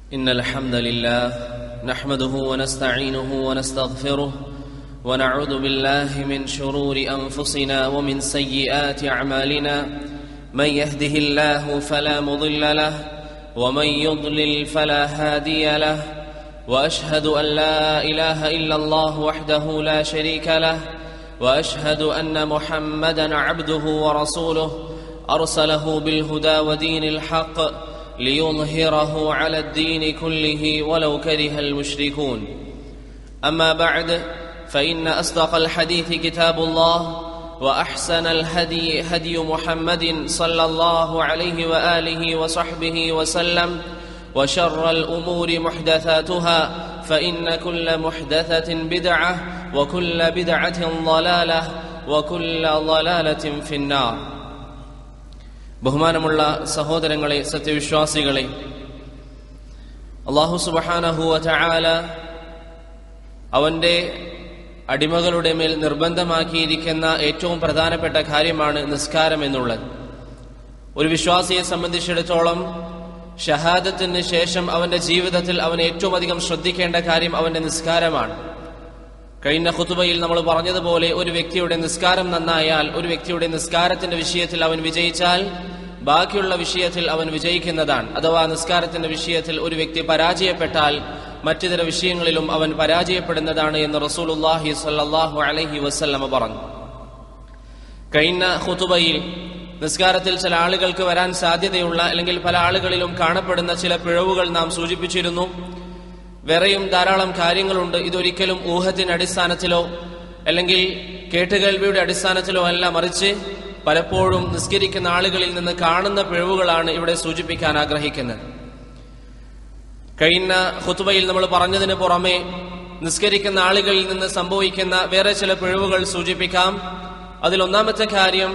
إن الحمد لله نحمده ونستعينه ونستغفره ونعوذ بالله من شرور أنفسنا ومن سيئات أعمالنا من يهده الله فلا مضل له ومن يضلل فلا هادي له وأشهد أن لا إله إلا الله وحده لا شريك له وأشهد أن محمدا عبده ورسوله أرسله بالهدى ودين الحق ليظهره على الدين كله ولو كره المشركون أما بعد فإن أصدق الحديث كتاب الله وأحسن الهدي هدي محمد صلى الله عليه وآله وصحبه وسلم وشر الأمور محدثاتها فإن كل محدثة بدعة وكل بدعة ضلالة وكل ضلالة في النار ബഹുമാനമുള്ള സഹോദരങ്ങളെ സത്യവിശ്വാസികളെ അള്ളാഹു സുബഹാനഹുവ ചായാല അവന്റെ അടിമകളുടെ മേൽ നിർബന്ധമാക്കിയിരിക്കുന്ന ഏറ്റവും പ്രധാനപ്പെട്ട കാര്യമാണ് നിസ്കാരം എന്നുള്ളത് ഒരു വിശ്വാസിയെ സംബന്ധിച്ചിടത്തോളം ഷഹാദത്തിന് ശേഷം അവന്റെ ജീവിതത്തിൽ അവൻ ഏറ്റവും അധികം ശ്രദ്ധിക്കേണ്ട കാര്യം അവന്റെ നിസ്കാരമാണ് കഴിഞ്ഞ ഖുതുബയിൽ നമ്മൾ പറഞ്ഞതുപോലെ ഒരു വ്യക്തിയുടെ നിസ്കാരം നന്നായാൽ ഒരു വ്യക്തിയുടെ നിസ്കാരത്തിന്റെ വിഷയത്തിൽ അവൻ വിജയിച്ചാൽ ബാക്കിയുള്ള വിഷയത്തിൽ അവൻ വിജയിക്കുന്നതാണ് അഥവാ നിസ്കാരത്തിന്റെ വിഷയത്തിൽ ഒരു വ്യക്തി പരാജയപ്പെട്ടാൽ മറ്റിതര വിഷയങ്ങളിലും അവൻ പരാജയപ്പെടുന്നതാണ് എന്ന് റസൂലുല്ലാഹി സല്ലാഹു അലഹി വസ്ല്ലമ പറഞ്ഞു കഴിഞ്ഞ ഖുതുബയിൽ നിസ്കാരത്തിൽ ചില ആളുകൾക്ക് വരാൻ സാധ്യതയുള്ള അല്ലെങ്കിൽ പല ആളുകളിലും കാണപ്പെടുന്ന ചില പിഴവുകൾ നാം സൂചിപ്പിച്ചിരുന്നു വേറെയും ധാരാളം കാര്യങ്ങളുണ്ട് ഇതൊരിക്കലും ഊഹത്തിന്റെ അടിസ്ഥാനത്തിലോ അല്ലെങ്കിൽ കേട്ടുകേൾവിയുടെ അടിസ്ഥാനത്തിലോ അല്ല മറിച്ച് പലപ്പോഴും നിസ്കരിക്കുന്ന ആളുകളിൽ നിന്ന് കാണുന്ന പിഴവുകളാണ് ഇവിടെ സൂചിപ്പിക്കാൻ ആഗ്രഹിക്കുന്നത് കഴിഞ്ഞ ഹുത്തുബയിൽ നമ്മൾ പറഞ്ഞതിന് പുറമെ നിസ്കരിക്കുന്ന ആളുകളിൽ നിന്ന് സംഭവിക്കുന്ന വേറെ ചില പിഴവുകൾ സൂചിപ്പിക്കാം അതിൽ ഒന്നാമത്തെ കാര്യം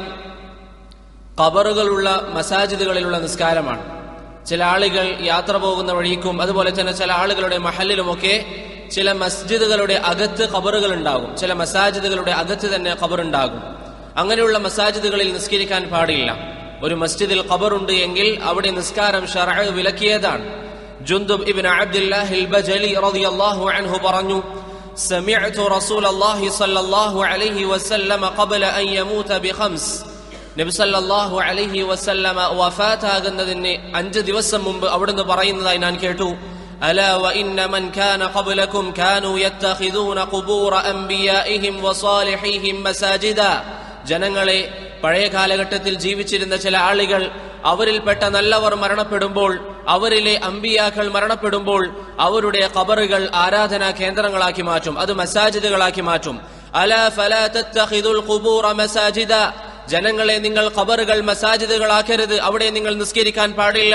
കബറുകളുള്ള മസാജിദുകളിലുള്ള നിസ്കാരമാണ് ചില ആളുകൾ യാത്ര പോകുന്ന വഴിക്കും അതുപോലെ തന്നെ ചില ആളുകളുടെ മഹലിലുമൊക്കെ ചില മസ്ജിദുകളുടെ അകത്ത് ഖബറുകൾ ഉണ്ടാകും ചില മസാജിദുകളുടെ അകത്ത് തന്നെ ഖബറുണ്ടാകും അങ്ങനെയുള്ള മസാജിദുകളിൽ നിസ്കരിക്കാൻ പാടില്ല ഒരു മസ്ജിദിൽ ഖബറുണ്ട് എങ്കിൽ അവിടെ നിസ്കാരം ഷറ വിലക്കിയതാണ് ജുന്ദുബ് ഇബ്ൻ അബ്ദുല്ലാഹിൽ ബജലി റളിയല്ലാഹു അൻഹു പറഞ്ഞു سمعت رسول الله صلى الله عليه وسلم قبل أن يموت بخمس നബിസല്ലാഹു അലഹി വസല്ലമ വഫാത്താകുന്നതിന് അഞ്ച് ദിവസം മുമ്പ് അവിടുന്ന് പറയുന്നതായി ഞാൻ കേട്ടു ألا وإن من كان قبلكم كانوا يتخذون قبور أنبيائهم وصالحيهم مساجدا ജനങ്ങളെ പഴയ കാലഘട്ടത്തിൽ ജീവിച്ചിരുന്ന ചില ആളുകൾ അവരിൽപ്പെട്ട നല്ലവർ മരണപ്പെടുമ്പോൾ അവരിലെ അമ്പിയാക്കൾ മരണപ്പെടുമ്പോൾ അവരുടെ ഖബറുകൾ ആരാധനാ കേന്ദ്രങ്ങളാക്കി മാറ്റും അത് മസാജിദുകളാക്കി മാറ്റും അല ഫല തത്തഖിദുൽ ഖുബൂറ മസാജിദ ജനങ്ങളെ നിങ്ങൾ ഖബറുകൾ മസാജിദുകളാക്കരുത് അവിടെ നിങ്ങൾ നിസ്കരിക്കാൻ പാടില്ല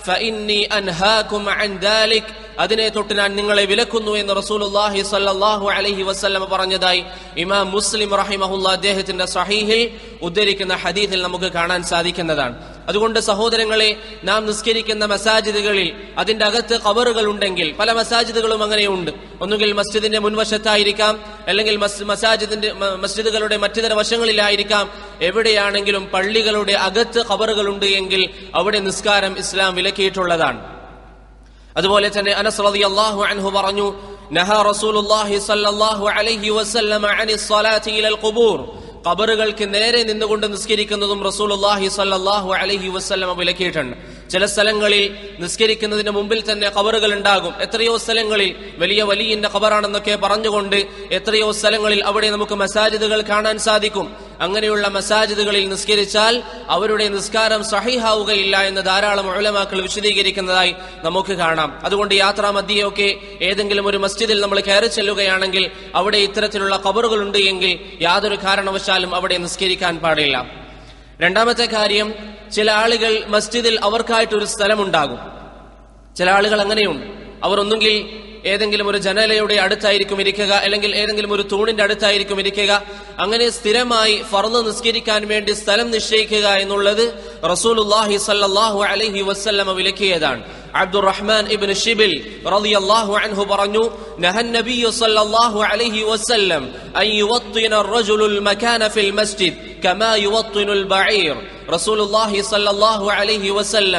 അതിനെ തൊട്ട് ഞാൻ നിങ്ങളെ വിലക്കുന്നു എന്ന് റസൂലുല്ലാഹി സല്ലല്ലാഹു അലൈഹി വസല്ലം പറഞ്ഞതായി ഇമാം മുസ്ലിം റഹിമഹുല്ല അദ്ദേഹത്തിന്റെ സഹീഹിൽ ഉദ്ധരിക്കുന്ന ഹദീഥിൽ നമുക്ക് കാണാൻ സാധിക്കുന്നതാണ് അതുകൊണ്ട് സഹോദരങ്ങളെ നാം നിസ്കരിക്കുന്ന മസാജിദുകളിൽ അതിന്റെ അകത്ത് കവറുകൾ ഉണ്ടെങ്കിൽ പല മസാജിദുകളും അങ്ങനെയുണ്ട് ഒന്നുകിൽ മസ്ജിദിന്റെ മുൻവശത്തായിരിക്കാം അല്ലെങ്കിൽ മസാജിദിന്റെ മസ്ജിദുകളുടെ മറ്റുതര വശങ്ങളിലായിരിക്കാം എവിടെയാണെങ്കിലും പള്ളികളുടെ അകത്ത് കവറുകളുണ്ട് എങ്കിൽ അവിടെ നിസ്കാരം ഇസ്ലാം വിലക്കിയിട്ടുള്ളതാണ് അതുപോലെ തന്നെ അനസ് റളിയല്ലാഹു അൻഹു പറഞ്ഞു നഹ റസൂലുള്ളാഹി സ്വല്ലല്ലാഹു അലൈഹി വസല്ലമ അനി സ്വലാത്തി ഇലൽ ഖുബൂർ ഖബറുകൾക്ക് നേരെ നിന്നുകൊണ്ട് നിസ്കരിക്കുന്നതും റസൂലുള്ളാഹി സ്വല്ലല്ലാഹു അലൈഹി വസല്ലമ വിലക്കിയിട്ടുണ്ട് ചില സ്ഥലങ്ങളിൽ നിസ്കരിക്കുന്നതിന് മുമ്പിൽ തന്നെ ഖബറുകൾ ഉണ്ടാകും എത്രയോ സ്ഥലങ്ങളിൽ വലിയ വലിയന്റെ ഖബറാണെന്നൊക്കെ പറഞ്ഞുകൊണ്ട് എത്രയോ സ്ഥലങ്ങളിൽ അവിടെ നമുക്ക് മസാജിദുകൾ കാണാൻ സാധിക്കും അങ്ങനെയുള്ള മസാജിദുകളിൽ നിസ്കരിച്ചാൽ അവരുടെ നിസ്കാരം സഹിഹാവുകയില്ല എന്ന് ധാരാളം ഉലമാക്കൾ വിശദീകരിക്കുന്നതായി നമുക്ക് കാണാം അതുകൊണ്ട് യാത്രാ മധ്യയൊക്കെ ഏതെങ്കിലും ഒരു മസ്ജിദിൽ നമ്മൾ കയറി ചെല്ലുകയാണെങ്കിൽ അവിടെ ഇത്തരത്തിലുള്ള ഖബറുകൾ ഉണ്ട് എങ്കിൽ യാതൊരു കാരണവശാലും അവിടെ നിസ്കരിക്കാൻ പാടില്ല രണ്ടാമത്തെ കാര്യം ചില ആളുകൾ മസ്ജിദിൽ അവർക്കായിട്ടൊരു സ്ഥലമുണ്ടാകും ചില ആളുകൾ അങ്ങനെയുണ്ട് അവർ ഒന്നുകിൽ ഏതെങ്കിലും ഒരു ജനലയുടെ അടുത്തായിരിക്കും ഇരിക്കുക അല്ലെങ്കിൽ ഏതെങ്കിലും ഒരു തൂണിന്റെ അടുത്തായിരിക്കും ഇരിക്കുക അങ്ങനെ സ്ഥിരമായി ഫർദ് നിസ്കരിക്കാൻ വേണ്ടി സ്ഥലം നിശ്ചയിക്കുക എന്നുള്ളത് റസൂലുല്ലാഹി സല്ലല്ലാഹു അലൈഹി വസല്ലമ വിലക്കിയതാണ് അബ്ദുറഹ്മാൻ ഇബ്നു ഷിബിൽ റളിയല്ലാഹു അൻഹു പറഞ്ഞു നഹൻ നബിയു സല്ലല്ലാഹു അലൈഹി വസല്ലം അൻ യുവത്തിന الرجل المكان في المسجد كما يوطن البعير റസൂലുള്ളാഹി സല്ലല്ലാഹു അലൈഹി വസല്ലം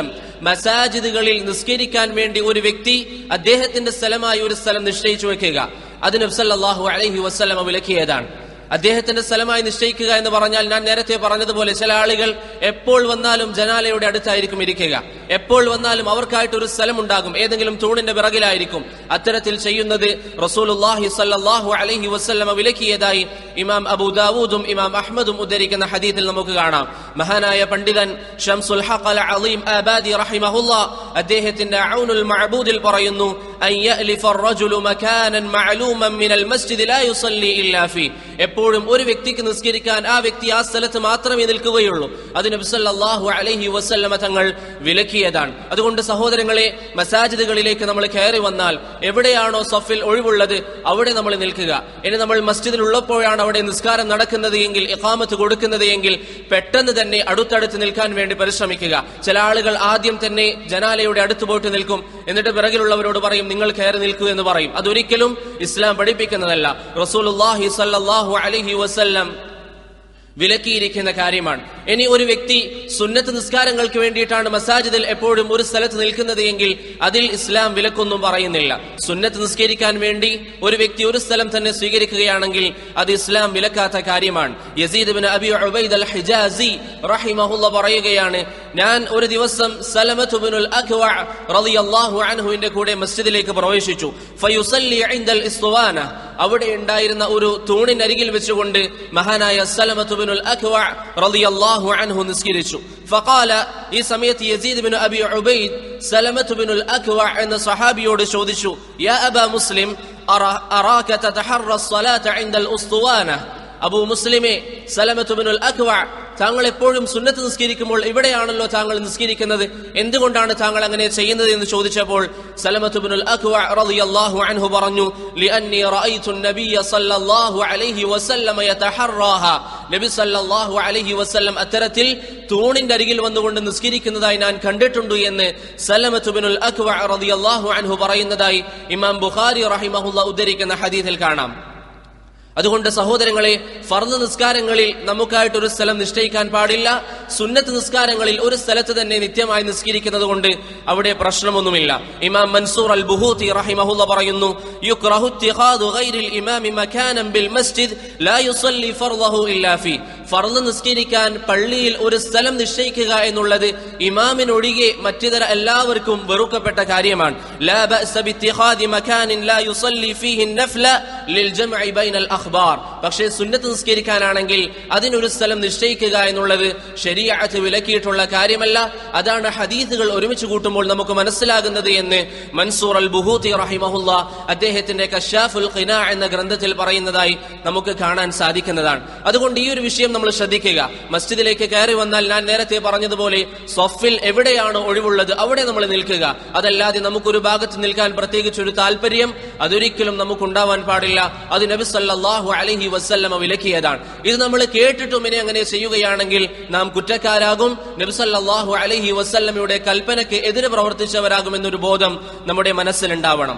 മസാജിദുകളിൽ നിസ്കരിക്കാൻ വേണ്ടി ഒരു വ്യക്തി അദ്ദേഹത്തിന്റെ സ്ഥലമായി ഒരു സ്ഥലം നിശ്ചയിച്ചു വെക്കുക അത് നബ്സല്ലാഹു അലൈഹി വസ്ലമ വിലക്കിയതാണ് അദ്ദേഹത്തിന്റെ സ്ഥലമായി നിശ്ചയിക്കുക എന്ന് പറഞ്ഞാൽ ഞാൻ നേരത്തെ പറഞ്ഞതുപോലെ ചില ആളുകൾ എപ്പോൾ വന്നാലും ജനാലയുടെ അടുത്തായിരിക്കും ഇരിക്കുക എപ്പോൾ വന്നാലും അവർക്കായിട്ട് ഒരു സ്ഥലം ഉണ്ടാകും ഏതെങ്കിലും തൂണിന്റെ പിറകിലായിരിക്കും അത്തരത്തിൽ ചെയ്യുന്നത് റസൂലുല്ലാഹി സല്ലല്ലാഹു അലൈഹി വസല്ലമ വിലക്കിയതായി ഇമാം അബൂ ദാവൂദും ഇമാം അഹ്മദും ഉദ്ധരിക്കുന്ന ഹദീത്തിൽ നമുക്ക് കാണാം മഹാനായ പണ്ഡിതൻ ഷംസുൽ ഹഖ് അൽ അലീം ആബാദി റഹിമഹുല്ല അദ്ദേഹത്തിന്റെ ഔനുൽ മഅബൂദിൽ പറയുന്നു അൻ യഅലിഫ الرجل مكانا معلوما من المسجد لا يصلي الا فيه എപ്പോഴും ഒരു വ്യക്തിക്ക് നിസ്കരിക്കാൻ ആ വ്യക്തി ആ സ്ഥലത്ത് മാത്രമേ നിൽക്കുകയുള്ളൂ അത് നബി സല്ലല്ലാഹു അലൈഹി വസല്ലമ തങ്ങൾ വിലക്കിയതാണ് അതുകൊണ്ട് സഹോദരങ്ങളെ മസാജിദുകളിലേക്ക് നമ്മൾ കയറി വന്നാൽ എവിടെയാണോ സഫിൽ ഒഴിവുള്ളത് അവിടെ നമ്മൾ നിൽക്കുക ഇനി നമ്മൾ മസ്ജിദിൽ ഉള്ളപ്പോഴാണ് അവിടെ നിസ്കാരം നടക്കുന്നത് എങ്കിൽ ഇഖാമത്ത് കൊടുക്കുന്നത് എങ്കിൽ പെട്ടെന്ന് തന്നെ അടുത്തടുത്ത് നിൽക്കാൻ വേണ്ടി പരിശ്രമിക്കുക ചില ആളുകൾ ആദ്യം തന്നെ ജനാലയുടെ അടുത്ത് പോയിട്ട് നിൽക്കും എന്നിട്ട് പിറകിലുള്ളവരോട് പറയും നിങ്ങൾ കയറി നിൽക്കൂ എന്ന് പറയും അതൊരിക്കലും ഇസ്ലാം പഠിപ്പിക്കുന്നതല്ല റസൂലുള്ളാഹി സല്ലല്ലാഹു അലൈഹി വസല്ലം വിലക്കിയിരിക്കുന്ന കാര്യമാണ് ഇനി ഒരു വ്യക്തി സുന്നത്ത് നിസ്കാരങ്ങൾക്ക് വേണ്ടിയിട്ടാണ് മസാജിദിൽ എപ്പോഴും ഒരു സ്ഥലത്ത് നിൽക്കുന്നത് എങ്കിൽ അതിൽ ഇസ്ലാം വിലക്കൊന്നും പറയുന്നില്ല സുന്നത്ത് നിസ്കരിക്കാൻ വേണ്ടി ഒരു വ്യക്തി ഒരു സ്ഥലം തന്നെ സ്വീകരിക്കുകയാണെങ്കിൽ അത് ഇസ്ലാം വിലക്കാത്ത കാര്യമാണ് Yazid bin Abi Ubaid al Hijazi റഹിമഹുല്ല പറയുകയാണ് ഞാൻ ഒരു ദിവസം സലമത്ത് ബിനുൽ അഖ്വ റളിയല്ലാഹു അൻഹുവിന്റെ കൂടെ മസ്ജിദിലേക്ക് പ്രവേശിച്ചു ഫയുസല്ലി ഇൻദൽ ഇസ്തുവാന അവിടെ ഉണ്ടായിരുന്ന ഒരു തൂണിനരികിൽ വെച്ചുകൊണ്ട് മഹാനായ സലമത്ത് ബിനുൽ അഖ്വ റളിയല്ലാഹു അൻഹു നിസ്കരിച്ചു ഫഖാല ഈ സമയത്ത് Yazid bin Abi Ubaid Salamat ബിനുൽ അഖ്വ എന്ന സഹാബിയോട് ചോദിച്ചു യാ അബാ മുസ്ലിം അറാ- അറാക തതഹറ الصلاة عند الأسطوانة അബൂ മുസ്ലിമെ സലമത്ത് ബിനുൽ അഖ്വ താങ്കൾ എപ്പോഴും സുന്നത്ത് നിസ്കരിക്കുമ്പോൾ ഇവിടെയാണല്ലോ താങ്കൾ നിസ്കരിക്കുന്നത് എന്തുകൊണ്ടാണ് താങ്കൾ അങ്ങനെ ചെയ്യുന്നത് എന്ന് ചോദിച്ചപ്പോൾ സലമത്ത് ബിനുൽ അഖ്വ റളിയല്ലാഹു അൻഹു പറഞ്ഞു ലിഅന്നി റഅയ്തു നബിയ സല്ലല്ലാഹു അലൈഹി വസല്ലമ യതഹറാഹ നബി സല്ലല്ലാഹു അലൈഹി വസല്ലം അത്തരത്തിൽ തൂണിന്റെ അരികിൽ വന്നുകൊണ്ട് നിസ്കരിക്കുന്നതായി ഞാൻ കണ്ടിട്ടുണ്ട് എന്ന് സലമത്ത് ബിനുൽ അഖ്വ റളിയല്ലാഹു അൻഹു പറയുന്നതായി ഇമാം ബുഖാരി റഹിമഹുല്ല ഉദ്ധരിക്കുന്ന ഹദീസിൽ കാണാം അതുകൊണ്ട് സഹോദരങ്ങളെ ഫർദ് നിസ്കാരങ്ങളിൽ നമുക്കായിട്ട് ഒരു സ്ഥലം നിശ്ചയിക്കാൻ പാടില്ല സുന്നത്ത് നിസ്കാരങ്ങളിൽ ഒരു സ്ഥലത്ത് തന്നെ നിത്യമായി നിസ്കരിക്കുന്നത് കൊണ്ട് അവിടെ പ്രശ്നമൊന്നുമില്ല ഇമാം മൻസൂർ അൽ ബുഹൂത്തി റഹിമഹുല്ല പറയുന്നു യുക്റഹു ഇത്തിഖാദു ഗൈരിൽ ഇമാമി മകാനം ബിൽ മസ്ജിദ് ലാ യുസല്ലി ഫർദഹു ഇല്ലാ ഫീ ഫർദ് നിസ്കരിക്കാൻ പള്ളിയിൽ ഒരു സ്ഥലം നിശ്ചയിക്കുക എന്നുള്ളത് ഇമാമിനൊഴികെ മറ്റിതര എല്ലാവർക്കും വെറുക്കപ്പെട്ട കാര്യമാണ് ലാ ബഅസ ബിത്തിഖാദി മകാനിൻ ലാ യുസല്ലി ഫീഹി النفل للجمع بين الاخبار പക്ഷേ സുന്നത്ത് നിസ്കരിക്കാനാണെങ്കിൽ അതിനൊരു സ്ഥലം നിശ്ചയിക്കുക എന്നുള്ളത് ശരീഅത്ത് വിലക്കിയിട്ടുള്ള കാര്യമല്ല അതാണ് ഹദീസുകൾ ഒരുമിച്ച് കൂട്ടുമ്പോൾ നമുക്ക് മനസ്സിലാകുന്നത് എന്ന് മൻസൂർ അൽ ബുഹൂത്തി റഹിമഹുല്ല അദ്ദേഹത്തിന്റെ കശാഫുൽ ഖിന എന്ന ഗ്രന്ഥത്തിൽ പറയുന്നതായി നമുക്ക് കാണാൻ സാധിക്കുന്നതാണ് അതുകൊണ്ട് ഈ ഒരു വിഷയം നമ്മൾ ശ്രദ്ധിക്കുക മസ്ജിദിലേക്ക് കയറി വന്നാൽ ഞാൻ നേരത്തെ പറഞ്ഞതുപോലെ സൊഫിൽ എവിടെയാണ് ഒഴിവുള്ളത് അവിടെ നമ്മൾ നിൽക്കുക അതല്ലാതെ നമുക്കൊരു ഭാഗത്ത് നിൽക്കാൻ പ്രത്യേകിച്ച് ഒരു താല്പര്യം അതൊരിക്കലും നമുക്കുണ്ടാവാൻ പാടില്ല അത് നബി സല്ലല്ലാഹു അലൈഹി വസല്ലമ വിലക്കിയതാണ് ഇത് നമ്മൾ കേട്ടിട്ടും ഇനി അങ്ങനെ ചെയ്യുകയാണെങ്കിൽ നാം കുറ്റക്കാരാകും നബി സല്ലല്ലാഹു അലൈഹി വസല്ലമയുടെ കൽപ്പനയ്ക്ക് എതിരെ പ്രവർത്തിച്ചവരാകുമെന്നൊരു ബോധം നമ്മുടെ മനസ്സിലുണ്ടാവണം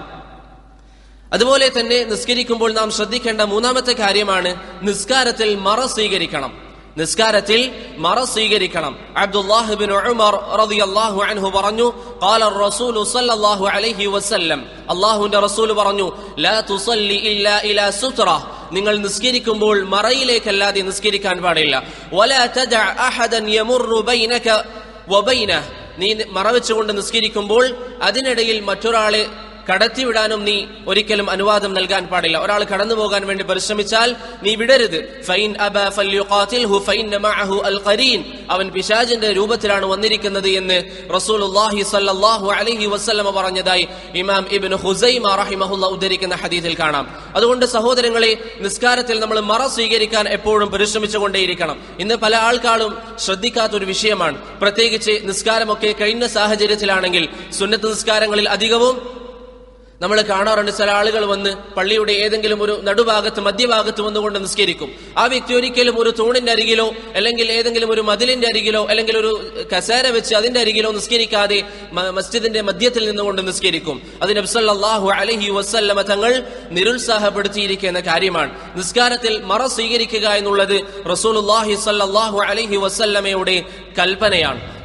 അതുപോലെ തന്നെ നിസ്കരിക്കുമ്പോൾ നാം ശ്രദ്ധിക്കേണ്ട മൂന്നാമത്തെ കാര്യമാണ് നിസ്കാരത്തിൽ മറ സ്വീകരിക്കണം നിസ്കാരത്തിൽ മറ സ്വീകരിക്കണം അബ്ദുല്ലാഹിബിൻ ഉമർ റളിയല്ലാഹു അൻഹു പറഞ്ഞു قال الرسول صلى الله عليه وسلم അല്ലാഹുവിന്റെ റസൂൽ പറഞ്ഞു لا تصلي الا الى سترة നിങ്ങൾ നിസ്കരിക്കുമ്പോൾ മറയിലേക്കല്ലാതെ നിസ്കരിക്കാൻ പാടില്ല ولا تدع احدا يمر بينك وبينه നീ മറവെച്ചുകൊണ്ട് നിസ്കരിക്കുമ്പോൾ അതിനിടയിൽ മറ്റൊരാളെ കടത്തിവിടാനും നീ ഒരിക്കലും അനുവാദം നൽകാൻ പാടില്ല ഒരാൾ കടന്നു പോകാൻ വേണ്ടി പരിശ്രമിച്ചാൽ നീ വിടരുത് ഫൈൻ അബ ഫല്യുഖാതിൽഹു ഫൈന്ന മഅഹു അൽ ഖരീൻ അവൻ പിശാചിന്റെ രൂപത്തിലാണ് വന്നിരിക്കുന്നത് എന്ന് റസൂലുള്ളാഹി സ്വല്ലല്ലാഹു അലൈഹി വസല്ലമ പറഞ്ഞതായി ഇമാം ഇബ്നു ഹുസൈമ റഹിമഹുല്ല ഉദ്ധരിക്കുന്ന ഹദീസിൽ കാണാം അതുകൊണ്ട് സഹോദരങ്ങളെ നിസ്കാരത്തിൽ നമ്മൾ മറ സ്വീകരിക്കാൻ എപ്പോഴും പരിശ്രമിച്ചുകൊണ്ടേയിരിക്കണം ഇന്ന് പല ആൾക്കാരും ശ്രദ്ധിക്കാത്ത ഒരു വിഷയമാണ് പ്രത്യേകിച്ച് നിസ്കാരമൊക്കെ കഴിഞ്ഞ സാഹചര്യത്തിലാണെങ്കിൽ സുന്നത്ത് നിസ്കാരങ്ങളിൽ അധികവും നമ്മൾ കാണാറുണ്ട് ചില ആളുകൾ വന്ന് പള്ളിയുടെ ഏതെങ്കിലും ഒരു നടുഭാഗത്ത് മധ്യഭാഗത്ത് വന്നുകൊണ്ട് നിസ്കരിക്കും ആ വ്യക്തി ഒരിക്കലും ഒരു തൂണിന്റെ അരികിലോ അല്ലെങ്കിൽ ഏതെങ്കിലും ഒരു മതിലിന്റെ അരികിലോ അല്ലെങ്കിൽ ഒരു കസേര വെച്ച് അതിന്റെ അരികിലോ നിസ്കരിക്കാതെ മ- മസ്ജിദിന്റെ മധ്യത്തിൽ നിന്നുകൊണ്ട് നിസ്കരിക്കും അത് നബ്സല്ലാഹു അലഹി വസ്ല്ലമ തങ്ങൾ നിരുത്സാഹപ്പെടുത്തിയിരിക്കുന്ന കാര്യമാണ് നിസ്കാരത്തിൽ മറ സ്വീകരിക്കുക എന്നുള്ളത് റസൂലുല്ലാഹി സല്ലാഹു അലഹി വസ്ല്ലമയുടെ കൽപ്പനയാണ്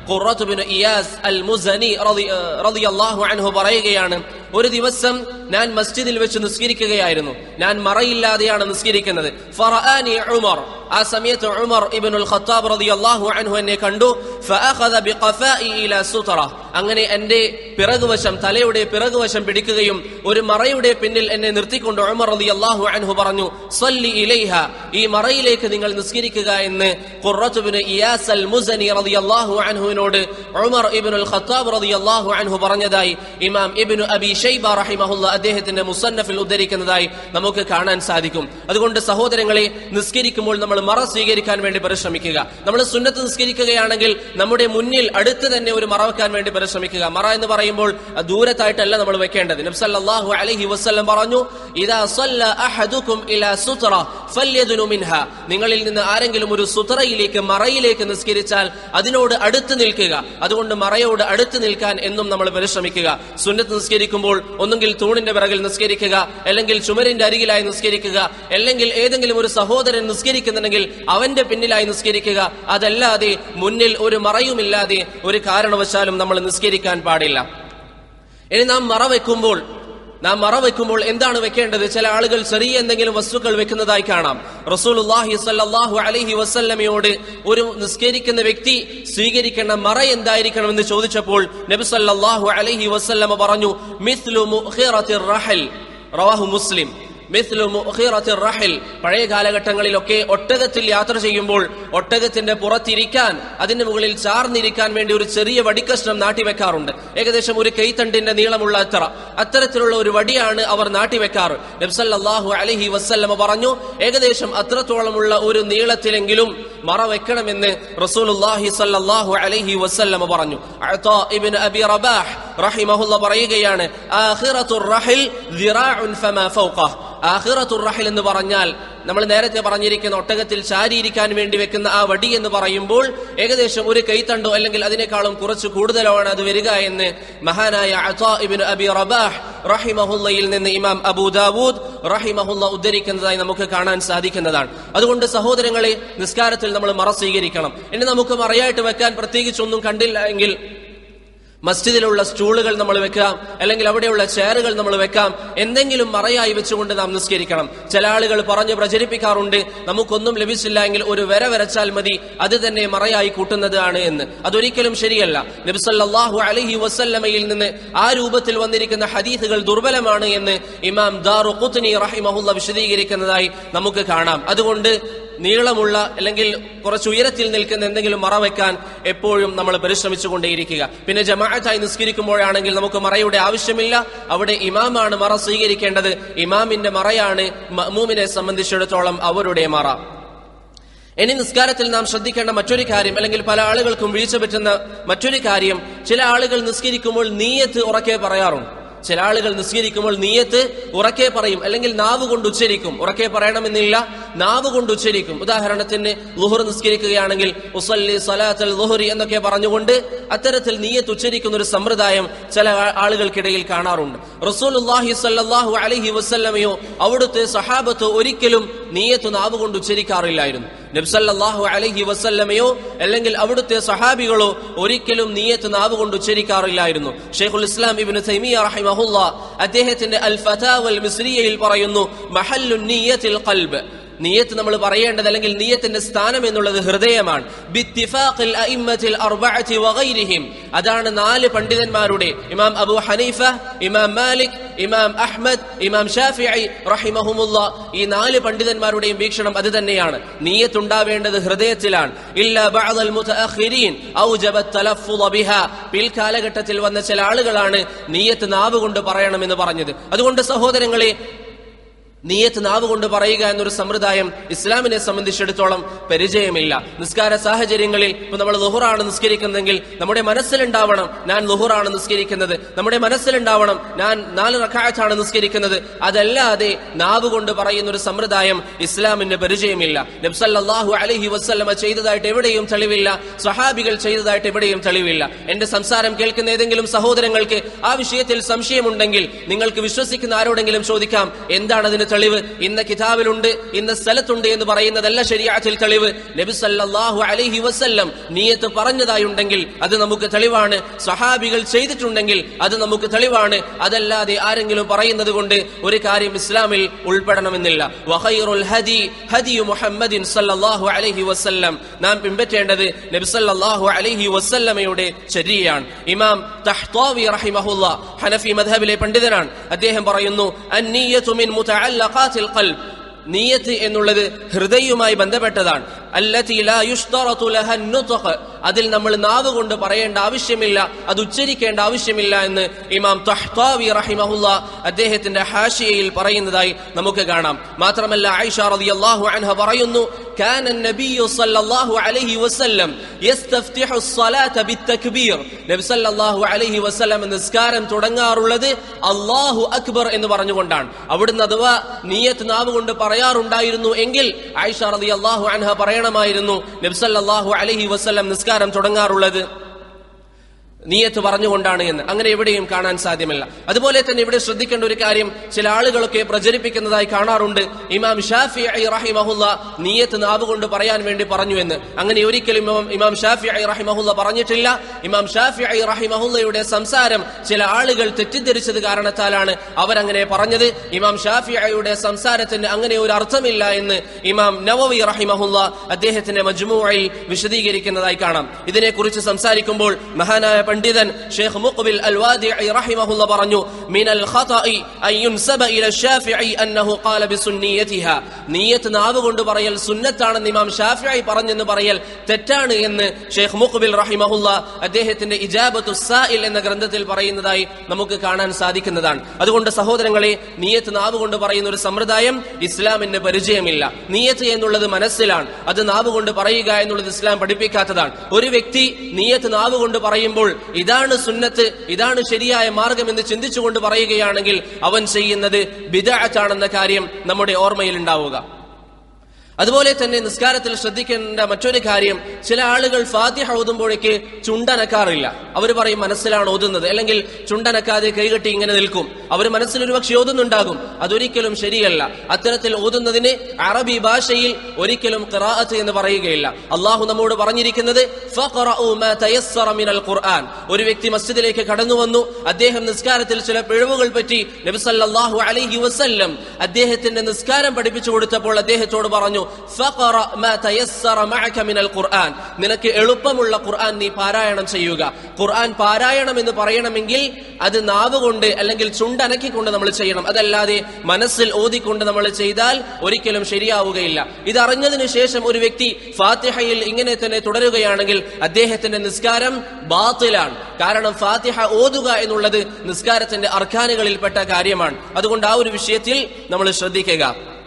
ഖുറത്ത് ബിൻ ഇയാസ് അൽ മുസനി റളി- ഏഹ് റളിയല്ലാഹു അൻഹു പറയുകയാണ് ഒരു ദിവസം ഞാൻ മസ്ജിദിൽ വെച്ച് നിസ്കരിക്കുകയായിരുന്നു ഞാൻ മറയില്ലാതെയാണ് നിസ്കരിക്കുന്നത് ഫറആനി ഉമർ ആ സമയത്ത് ഉമർ ഇബ്നുൽ ഖത്താബ് റളിയല്ലാഹു അൻഹു എന്നെ കണ്ടു ഫഅഖദ ബിഖഫാഇ ഇലാ സുതറ അങ്ങനെ എന്റെ പിറകുവശം തലയുടെ പിറകുവശം പിടിക്കുകയും ഒരു മറയുടെ പിന്നിൽ എന്നെ നിർത്തിക്കൊണ്ട് ഉമർ റളിയല്ലാഹു അൻഹു പറഞ്ഞു സല്ലി ഇലൈഹ ഈ മറയിലേക്ക് നിങ്ങൾ നിസ്കരിക്കുക എന്ന് ഖുറത്ത് ബിൻ ഇയാസ് അൽ മുസനി റളിയല്ലാഹു അൻഹുവിനോട് ഉമർ ഇബ്നുൽ ഖത്താബ് റളിയല്ലാഹു അൻഹു പറഞ്ഞതായി ഇമാം ഇബ്നു അബി ഷൈബ റഹിമഹുല്ല അദ്ദേഹത്തിന്റെ മുസന്നഫിൽ ഉദ്ധരിക്കുന്നതായി നമുക്ക് കാണാൻ സാധിക്കും അതുകൊണ്ട് സഹോദരങ്ങളെ നിസ്കരിക്കുമ്പോൾ നമ്മൾ മറ സ്വീകരിക്കാൻ വേണ്ടി പരിശ്രമിക്കുക നമ്മൾ സുന്നത്ത് നിസ്കരിക്കുകയാണെങ്കിൽ നമ്മുടെ മുന്നിൽ അടുത്ത് തന്നെ ഒരു മറ വെക്കാൻ വേണ്ടി പരിശ്രമിക്കുക മറ എന്ന് പറയുമ്പോൾ അത് ദൂരത്തായിട്ടല്ല നമ്മൾ വെക്കേണ്ടത് നബ്സല്ലാഹു അലൈഹി വസ്ല്ലം പറഞ്ഞു ഇതാ സല്ല അഹദുക്കും ഇലാ സുത്ര ഫല്യദുനു മിൻഹ നിങ്ങളിൽ നിന്ന് ആരെങ്കിലും ഒരു സുതറയിലേക്ക് മറയിലേക്ക് നിസ്കരിച്ചാൽ അതിനോട് അടുത്ത് നിൽക്കുക അതുകൊണ്ട് മറയോട് അടുത്ത് നിൽക്കാൻ എന്നും നമ്മൾ പരിശ്രമിക്കുക സുന്നത്ത് നിസ്കരിക്കുമ്പോൾ ഒന്നുകിൽ തൂണിന്റെ പിറകിൽ നിസ്കരിക്കുക അല്ലെങ്കിൽ ചുമരിന്റെ അരികിലായി നിസ്കരിക്കുക അല്ലെങ്കിൽ ഏതെങ്കിലും ഒരു സഹോദരൻ നിസ്കരിക്കുന്നുണ്ടെങ്കിൽ അവന്റെ പിന്നിലായി നിസ്കരിക്കുക അതല്ലാതെ മുന്നിൽ ഒരു മറയുമില്ലാതെ ഒരു കാരണവശാലും നമ്മൾ നിസ്കരിക്കാൻ പാടില്ല ഇനി നാം മറ വെക്കുമ്പോൾ നാം മറ വെക്കുമ്പോൾ എന്താണ് വെക്കേണ്ടത് ചില ആളുകൾ ചെറിയ എന്തെങ്കിലും വസ്തുക്കൾ വെക്കുന്നതായി കാണാം റസൂലുള്ളാഹി സ്വല്ലല്ലാഹു അലൈഹി വസല്ലമയോട് ഒരു നിസ്കരിക്കുന്ന വ്യക്തി സ്വീകരിക്കേണ്ട മറ എന്തായിരിക്കണം എന്ന് ചോദിച്ചപ്പോൾ നബി സല്ലല്ലാഹു അലൈഹി വസല്ലമ പറഞ്ഞു മിസ്ലു മുഖിറത്തിർ റഹൽ റവാഹു മുസ്ലിം മിസ്ലു മുഖിറത്തിർ റഹിൽ പഴയ കാലഘട്ടങ്ങളിലൊക്കെ ഒട്ടകത്തിൽ യാത്ര ചെയ്യുമ്പോൾ ഒട്ടകത്തിന്റെ പുറത്തിരിക്കാൻ അതിന്റെ മുകളിൽ ചാർന്നിരിക്കാൻ വേണ്ടി ഒരു ചെറിയ വടിക്കഷ്ണം നാട്ടിവെക്കാറുണ്ട് ഏകദേശം ഒരു കൈത്തണ്ടിന്റെ നീളമുള്ള അത്ര അത്തരത്തിലുള്ള ഒരു വടിയാണ് അവർ നാട്ടിവെക്കാറ് നബ്സല്ലാഹു അലഹി വസ്ല്ലമ പറഞ്ഞു ഏകദേശം അത്രത്തോളമുള്ള ഒരു നീളത്തിലെങ്കിലും മറ വെക്കണമെന്ന് റസൂലുള്ളാഹി സല്ലല്ലാഹു അലൈഹി വസല്ലമ പറഞ്ഞു അഅ്താ ഇബ്നു അബി റബാഹ് റഹിമഹുല്ല പറയുകയാണ് ആഖിറത്തുർ റഹിൽ ദിറാഉൻ ഫമാ ഫൗഖഹ് ആഖിറത്തുർ റഹിൽ എന്ന് പറഞ്ഞാൽ നമ്മൾ നേരത്തെ പറഞ്ഞിരിക്കുന്ന ഒട്ടകത്തിൽ ചാരിയിരിക്കാൻ വേണ്ടി വെക്കുന്ന ആ വടി എന്ന് പറയുമ്പോൾ ഏകദേശം ഒരു കൈത്തണ്ടോ അല്ലെങ്കിൽ അതിനേക്കാളും കുറച്ച് കൂടുതലാണ് അത് വരിക എന്ന് മഹാനായ അഅ്താ ഇബ്നു അബി റബാഹ് റഹിമഹുല്ലയിൽ നിന്ന് ഇമാം അബൂ ദാവൂദ് റഹിമഹുല്ല ഉദ്ധരിക്കുന്നതായി നമുക്ക് കാണാൻ സാധിക്കുന്നതാണ് അതുകൊണ്ട് സഹോദരങ്ങളെ നിസ്കാരത്തിൽ നമ്മൾ മറ സ്വീകരിക്കണം ഇനി നമുക്ക് മറയായിട്ട് വെക്കാൻ പ്രത്യേകിച്ചൊന്നും കണ്ടില്ല എങ്കിൽ മസ്ജിദിലുള്ള സ്റ്റൂളുകൾ നമ്മൾ വെക്കാം അല്ലെങ്കിൽ അവിടെയുള്ള ചെയറുകൾ നമ്മൾ വെക്കാം എന്തെങ്കിലും മറയായി വെച്ചുകൊണ്ട് നാം നിസ്കരിക്കണം ചില ആളുകൾ പറഞ്ഞ് പ്രചരിപ്പിക്കാറുണ്ട് നമുക്കൊന്നും ലഭിച്ചില്ല എങ്കിൽ ഒരു വര വരച്ചാൽ മതി അത് തന്നെ മറയായി കൂട്ടുന്നതാണ് എന്ന് അതൊരിക്കലും ശരിയല്ല നബിസല്ലാഹു അലഹി വസല്ലമയിൽ നിന്ന് ആ രൂപത്തിൽ വന്നിരിക്കുന്ന ഹദീസുകൾ ദുർബലമാണ് എന്ന് ഇമാം ദാറു ഖുത്നി റഹിമഹുല്ല വിശദീകരിക്കുന്നതായി നമുക്ക് കാണാം അതുകൊണ്ട് നീളമുള്ള അല്ലെങ്കിൽ കുറച്ച് ഉയരത്തിൽ നിൽക്കുന്ന എന്തെങ്കിലും മറ വെക്കാൻ എപ്പോഴും നമ്മൾ പരിശ്രമിച്ചുകൊണ്ടേയിരിക്കുക പിന്നെ ജമാഅത്തായി നിസ്കരിക്കുമ്പോഴാണെങ്കിൽ നമുക്ക് മറയുടെ ആവശ്യമില്ല അവിടെ ഇമാമാണ് മറ സ്വീകരിക്കേണ്ടത് ഇമാമിന്റെ മറയാണ് മഅ്മൂമിനെ സംബന്ധിച്ചിടത്തോളം അവരുടെ മറ ഇനി നിസ്കാരത്തിൽ നാം ശ്രദ്ധിക്കേണ്ട മറ്റൊരു കാര്യം അല്ലെങ്കിൽ പല ആളുകൾക്കും വീഴ്ച പറ്റുന്ന മറ്റൊരു കാര്യം ചില ആളുകൾ നിസ്കരിക്കുമ്പോൾ നീയത്ത് ഉറക്കെ പറയാറുണ്ട് ചില ആളുകൾ നിസ്കരിക്കുമ്പോൾ നീയത്ത് ഉറക്കെ പറയും അല്ലെങ്കിൽ നാവ് കൊണ്ട് ഉച്ചരിക്കും ഉറക്കെ പറയണമെന്നില്ല നാവ് കൊണ്ട് ഉച്ചരിക്കും ഉദാഹരണത്തിന് ലുഹർ നിസ്കരിക്കുകയാണെങ്കിൽ ഉസല്ലി സലാത്തൽ ലുഹറി എന്നൊക്കെ പറഞ്ഞുകൊണ്ട് അത്തരത്തിൽ നീയത്ത് ഉച്ചരിക്കുന്ന ഒരു സമ്പ്രദായം ചില ആ- ആളുകൾക്കിടയിൽ കാണാറുണ്ട് റസൂലുള്ളാഹി സല്ലല്ലാഹു അലൈഹി വസല്ലമയോ അവിടുത്തെ സഹാബത്ത് ഒരിക്കലും നീയത്ത് നാവ് കൊണ്ട് ഉച്ചരിക്കാറില്ലായിരുന്നു നബ്സല്ലാഹു അലൈഹി വസല്ലമയോ അല്ലെങ്കിൽ അവിടുത്തെ സഹാബികളോ ഒരിക്കലും നീയത്ത് നാവ് കൊണ്ട് ഉച്ചരിക്കാറില്ലായിരുന്നു ഷെയ്ഖുൽ ഇസ്ലാം ഇബ്നു തൈമിയ റഹിമഹുല്ല അദ്ദേഹത്തിന്റെ അൽ ഫതാവൽ മിസ്രിയയിൽ പറയുന്നു മഹല്ലു നീയത്തിൽ ഖൽബ് നീയത്ത് നമ്മൾ പറയേണ്ടത് അല്ലെങ്കിൽ നീയത്തിന്റെ സ്ഥാനം എന്നുള്ളത് ഹൃദയമാണ് ബിത്തിഫാഖിൽ അഇമ്മത്തിൽ അർബഅത്തി വഗൈരിഹിം അതാണ് നാല് പണ്ഡിതന്മാരുടെ ഇമാം അബൂ ഹനീഫ ഇമാം മാലിക് ഇമാം അഹ്മദ് ഇമാം ഷാഫിഇ റഹിമഹുമുള്ള ഈ നാല് പണ്ഡിതന്മാരുടെയും വീക്ഷണം അത് തന്നെയാണ് നീയത്തുണ്ടാവേണ്ടത് ഹൃദയത്തിലാണ് ഇല്ല ബഅദൽ മുതഅഖിരീൻ ഔജബ തലഫുള ബിഹാ പിൽക്കാലഘട്ടത്തിൽ വന്ന ചില ആളുകളാണ് നീയത്ത് നാവ് കൊണ്ട് പറയണമെന്ന് പറഞ്ഞത് അതുകൊണ്ട് സഹോദരങ്ങളെ നീയത്ത് നാവ് കൊണ്ട് പറയുക എന്നൊരു സമ്പ്രദായം ഇസ്ലാമിനെ സംബന്ധിച്ചിടത്തോളം പരിചയമില്ല നിസ്കാര സാഹചര്യങ്ങളിൽ ഇപ്പൊ നമ്മൾ ലുഹുറാണ് നിസ്കരിക്കുന്നതെങ്കിൽ നമ്മുടെ മനസ്സിലുണ്ടാവണം ഞാൻ ലുഹുറാണ് നിസ്കരിക്കുന്നത് നമ്മുടെ മനസ്സിലുണ്ടാവണം ഞാൻ നാല് റക്കായത്താണ് നിസ്കരിക്കുന്നത് അതല്ലാതെ നാവ് കൊണ്ട് പറയുന്ന ഒരു സമ്പ്രദായം ഇസ്ലാമിന് പരിചയമില്ല നബ്സല്ലാഹു അലഹി വസ്ല്ലമ ചെയ്തതായിട്ട് എവിടെയും തെളിവില്ല സഹാബികൾ ചെയ്തതായിട്ട് എവിടെയും തെളിവില്ല എന്റെ സംസാരം കേൾക്കുന്ന ഏതെങ്കിലും സഹോദരങ്ങൾക്ക് ആ വിഷയത്തിൽ സംശയമുണ്ടെങ്കിൽ നിങ്ങൾക്ക് വിശ്വസിക്കുന്ന ആരോടെങ്കിലും ചോദിക്കാം എന്താണ് അതിന് തെളിവ് ഇന്ന കിതാബിലുണ്ട് ഇന്ന സ്ഥലത്തുണ്ട് എന്ന് പറയുന്നതല്ല ശരിയാത്തിൽ തെളിവ് നബി സല്ലല്ലാഹു അലൈഹി വസല്ലം നീയത്ത് പറഞ്ഞതായുണ്ടെങ്കിൽ അത് നമുക്ക് തെളിവാണ് സഹാബികൾ ചെയ്തിട്ടുണ്ടെങ്കിൽ അത് നമുക്ക് തെളിവാണ് അതല്ലാതെ ആരെങ്കിലും പറയുന്നത് കൊണ്ട് ഒരു കാര്യം ഇസ്ലാമിൽ ഉൾപ്പെടണമെന്നില്ല വഖൈറുൽ ഹദി ഹദി മുഹമ്മദിൻ സല്ലല്ലാഹു അലൈഹി വസല്ലം നാം പിൻപറ്റേണ്ടത് നബി സല്ലല്ലാഹു അലൈഹി വസല്ലമയുടെ ചര്യയാണ് ഇമാം തഹ്താവി റഹിമഹുല്ല ഹനഫി മദ്ഹബിലെ പണ്ഡിതനാണ് അദ്ദേഹം പറയുന്നു അന്നീയതു മിൻ മുതഅല്ലഖാത്തിൽ ഖൽബ് നീയത്ത് എന്നുള്ളത് ഹൃദയവുമായി ബന്ധപ്പെട്ടതാണ് അല്ലതി ലാ യുഷ്തറതു ലഹ നുത്ഖ് അതിൽ നമ്മൾ നാവ് കൊണ്ട് പറയേണ്ട ആവശ്യമില്ല അത് ഉച്ചരിക്കേണ്ട ആവശ്യമില്ല എന്ന് ഇമാം തഹ്താവി റഹിമഹുല്ല അദ്ദേഹത്തിന്റെ ഹാഷിയയിൽ പറയുന്നതായി നമുക്ക് കാണാം മാത്രമല്ല ആയിഷ റളിയല്ലാഹു അൻഹ പറയുന്നു كان النبي صلى الله عليه وسلم يستفتح الصلاة بالتكبير നബി സല്ലല്ലാഹു അലൈഹി വസല്ലം നിസ്കാരം തുടങ്ങാറുള്ളത് അല്ലാഹു അക്ബർ എന്ന് പറഞ്ഞുകൊണ്ടാണ് അവിടുന്ന് അഥവാ നീയത്ത് നാവ് കൊണ്ട് പറയാറുണ്ടായിരുന്നു എങ്കിൽ ആയിഷ റളിയല്ലാഹു അൻഹ പറയണമായിരുന്നു നബി സല്ലല്ലാഹു അലൈഹി വസല്ലം നിസ്കാരം തുടങ്ങാറുള്ളത് നീയത്ത് പറഞ്ഞുകൊണ്ടാണ് എന്ന് അങ്ങനെ എവിടെയും കാണാൻ സാധ്യമല്ല അതുപോലെ തന്നെ ഇവിടെ ശ്രദ്ധിക്കേണ്ട ഒരു കാര്യം ചില ആളുകളൊക്കെ പ്രചരിപ്പിക്കുന്നതായി കാണാറുണ്ട് ഇമാം ഷാഫി ഐ റഹിമഹുല്ല നീയത്ത് നാവ് കൊണ്ട് പറയാൻ വേണ്ടി പറഞ്ഞു എന്ന് അങ്ങനെ ഒരിക്കലും ഇമാം ഇമാം ഷാഫി ഐ റഹിമഹുല്ല പറഞ്ഞിട്ടില്ല ഇമാം ഷാഫി ഐ റഹിമഹുല്ലയുടെ സംസാരം ചില ആളുകൾ തെറ്റിദ്ധരിച്ചത് കാരണത്താലാണ് അവരങ്ങനെ പറഞ്ഞത് ഇമാം ഷാഫി ഐയുടെ സംസാരത്തിന് അങ്ങനെ ഒരു അർത്ഥമില്ല എന്ന് ഇമാം നവവി റഹിമഹുല്ല അദ്ദേഹത്തിന്റെ മജ്മുഅയിൽ വിശദീകരിക്കുന്നതായി കാണാം ഇതിനെക്കുറിച്ച് സംസാരിക്കുമ്പോൾ മഹാനായ പണ്ഡിതൻ ഷെയ്ഖ് മുഖ്ബിൽ അൽ വാദിഇ റഹിമഹുല്ല പറഞ്ഞു മിനൽ ഖതഇ അൻ യുൻസബ ഇല ഷാഫിഇ അന്നഹു ഖാല ബിസുന്നിയതിഹ നിയത്ത് നാവ് കൊണ്ട് പറയൽ സുന്നത്താണെന്ന് ഇമാം ഷാഫിഇ പറഞ്ഞെന്ന് പറയൽ തെറ്റാണ് എന്ന് ഷെയ്ഖ് മുഖ്ബിൽ റഹിമഹുല്ല അദ്ദേഹത്തിന്റെ ഇജാബത്തു സാഇൽ എന്ന ഗ്രന്ഥത്തിൽ പറയുന്നതായി നമുക്ക് കാണാൻ സാധിക്കുന്നതാണ് അതുകൊണ്ട് സഹോദരങ്ങളെ നീയത്ത് നാവ് കൊണ്ട് പറയുന്ന ഒരു സമ്പ്രദായം ഇസ്ലാമിന് പരിചയമില്ല നീയത്ത് എന്നുള്ളത് മനസ്സിലാണ് അത് നാവ് കൊണ്ട് പറയുക എന്നുള്ളത് ഇസ്ലാം പഠിപ്പിക്കാത്തതാണ് ഒരു വ്യക്തി നീയത്ത് നാവ് കൊണ്ട് പറയുമ്പോൾ ഇതാണ് സുന്നത്ത് ഇതാണ് ശരിയായ മാർഗം എന്ന് ചിന്തിച്ചുകൊണ്ട് പറയുകയാണെങ്കിൽ അവൻ ചെയ്യുന്നത് ബിദഅത്താണെന്ന കാര്യം നമ്മുടെ ഓർമ്മയിൽ ഉണ്ടാവുക അതുപോലെ തന്നെ നിസ്കാരത്തിൽ ശ്രദ്ധിക്കേണ്ട മറ്റൊരു കാര്യം ചില ആളുകൾ ഫാത്തിഹ ഓതുമ്പോഴേക്ക് ചുണ്ടനക്കാറില്ല അവർ പറയും മനസ്സിലാണ് ഓതുന്നത് അല്ലെങ്കിൽ ചുണ്ടനക്കാതെ കൈകെട്ടി ഇങ്ങനെ നിൽക്കും അവർ മനസ്സിൽ ഒരു പക്ഷെ ഓതുന്നുണ്ടാകും അതൊരിക്കലും ശരിയല്ല അത്തരത്തിൽ ഓതുന്നതിന് അറബി ഭാഷയിൽ ഒരിക്കലും ഖിറാഅത്ത് എന്ന് പറയുകയില്ല അള്ളാഹു നമ്മോട് പറഞ്ഞിരിക്കുന്നത് ഫഖറഉ മാ തയസ്സറ മിനൽ ഖുർആൻ ഒരു വ്യക്തി മസ്ജിദിലേക്ക് കടന്നു വന്നു അദ്ദേഹം നിസ്കാരത്തിൽ ചില പിഴവുകൾ പറ്റി നബി സല്ലല്ലാഹു അലൈഹി വസല്ലം അദ്ദേഹത്തിന്റെ നിസ്കാരം പഠിപ്പിച്ചു കൊടുത്തപ്പോൾ അദ്ദേഹത്തോട് പറഞ്ഞു ഫഖറ മാ തയസ്സറ മഅക മിനൽ ഖുർആൻ നിനക്ക് എളുപ്പമുള്ള ഖുർആൻ നീ പാരായണം ചെയ്യുക ഖുർആൻ പാരായണം എന്ന് പറയണമെങ്കിൽ അത് നാവ് കൊണ്ട് അല്ലെങ്കിൽ ചുണ്ടനക്കിക്കൊണ്ട് നമ്മൾ ചെയ്യണം അതല്ലാതെ മനസ്സിൽ ഓതിക്കൊണ്ട് നമ്മൾ ചെയ്താൽ ഒരിക്കലും ശരിയാവുകയില്ല ഇത് അറിഞ്ഞതിന് ശേഷം ഒരു വ്യക്തി ഫാത്തിഹയിൽ ഇങ്ങനെ തന്നെ തുടരുകയാണെങ്കിൽ അദ്ദേഹത്തിന്റെ നിസ്കാരം ബാത്തിലാണ് കാരണം ഫാത്തിഹ ഓതുക എന്നുള്ളത് നിസ്കാരത്തിന്റെ അർഖാനുകളിൽപ്പെട്ട കാര്യമാണ് അതുകൊണ്ട് ആ ഒരു വിഷയത്തിൽ നമ്മൾ ശ്രദ്ധിക്കുക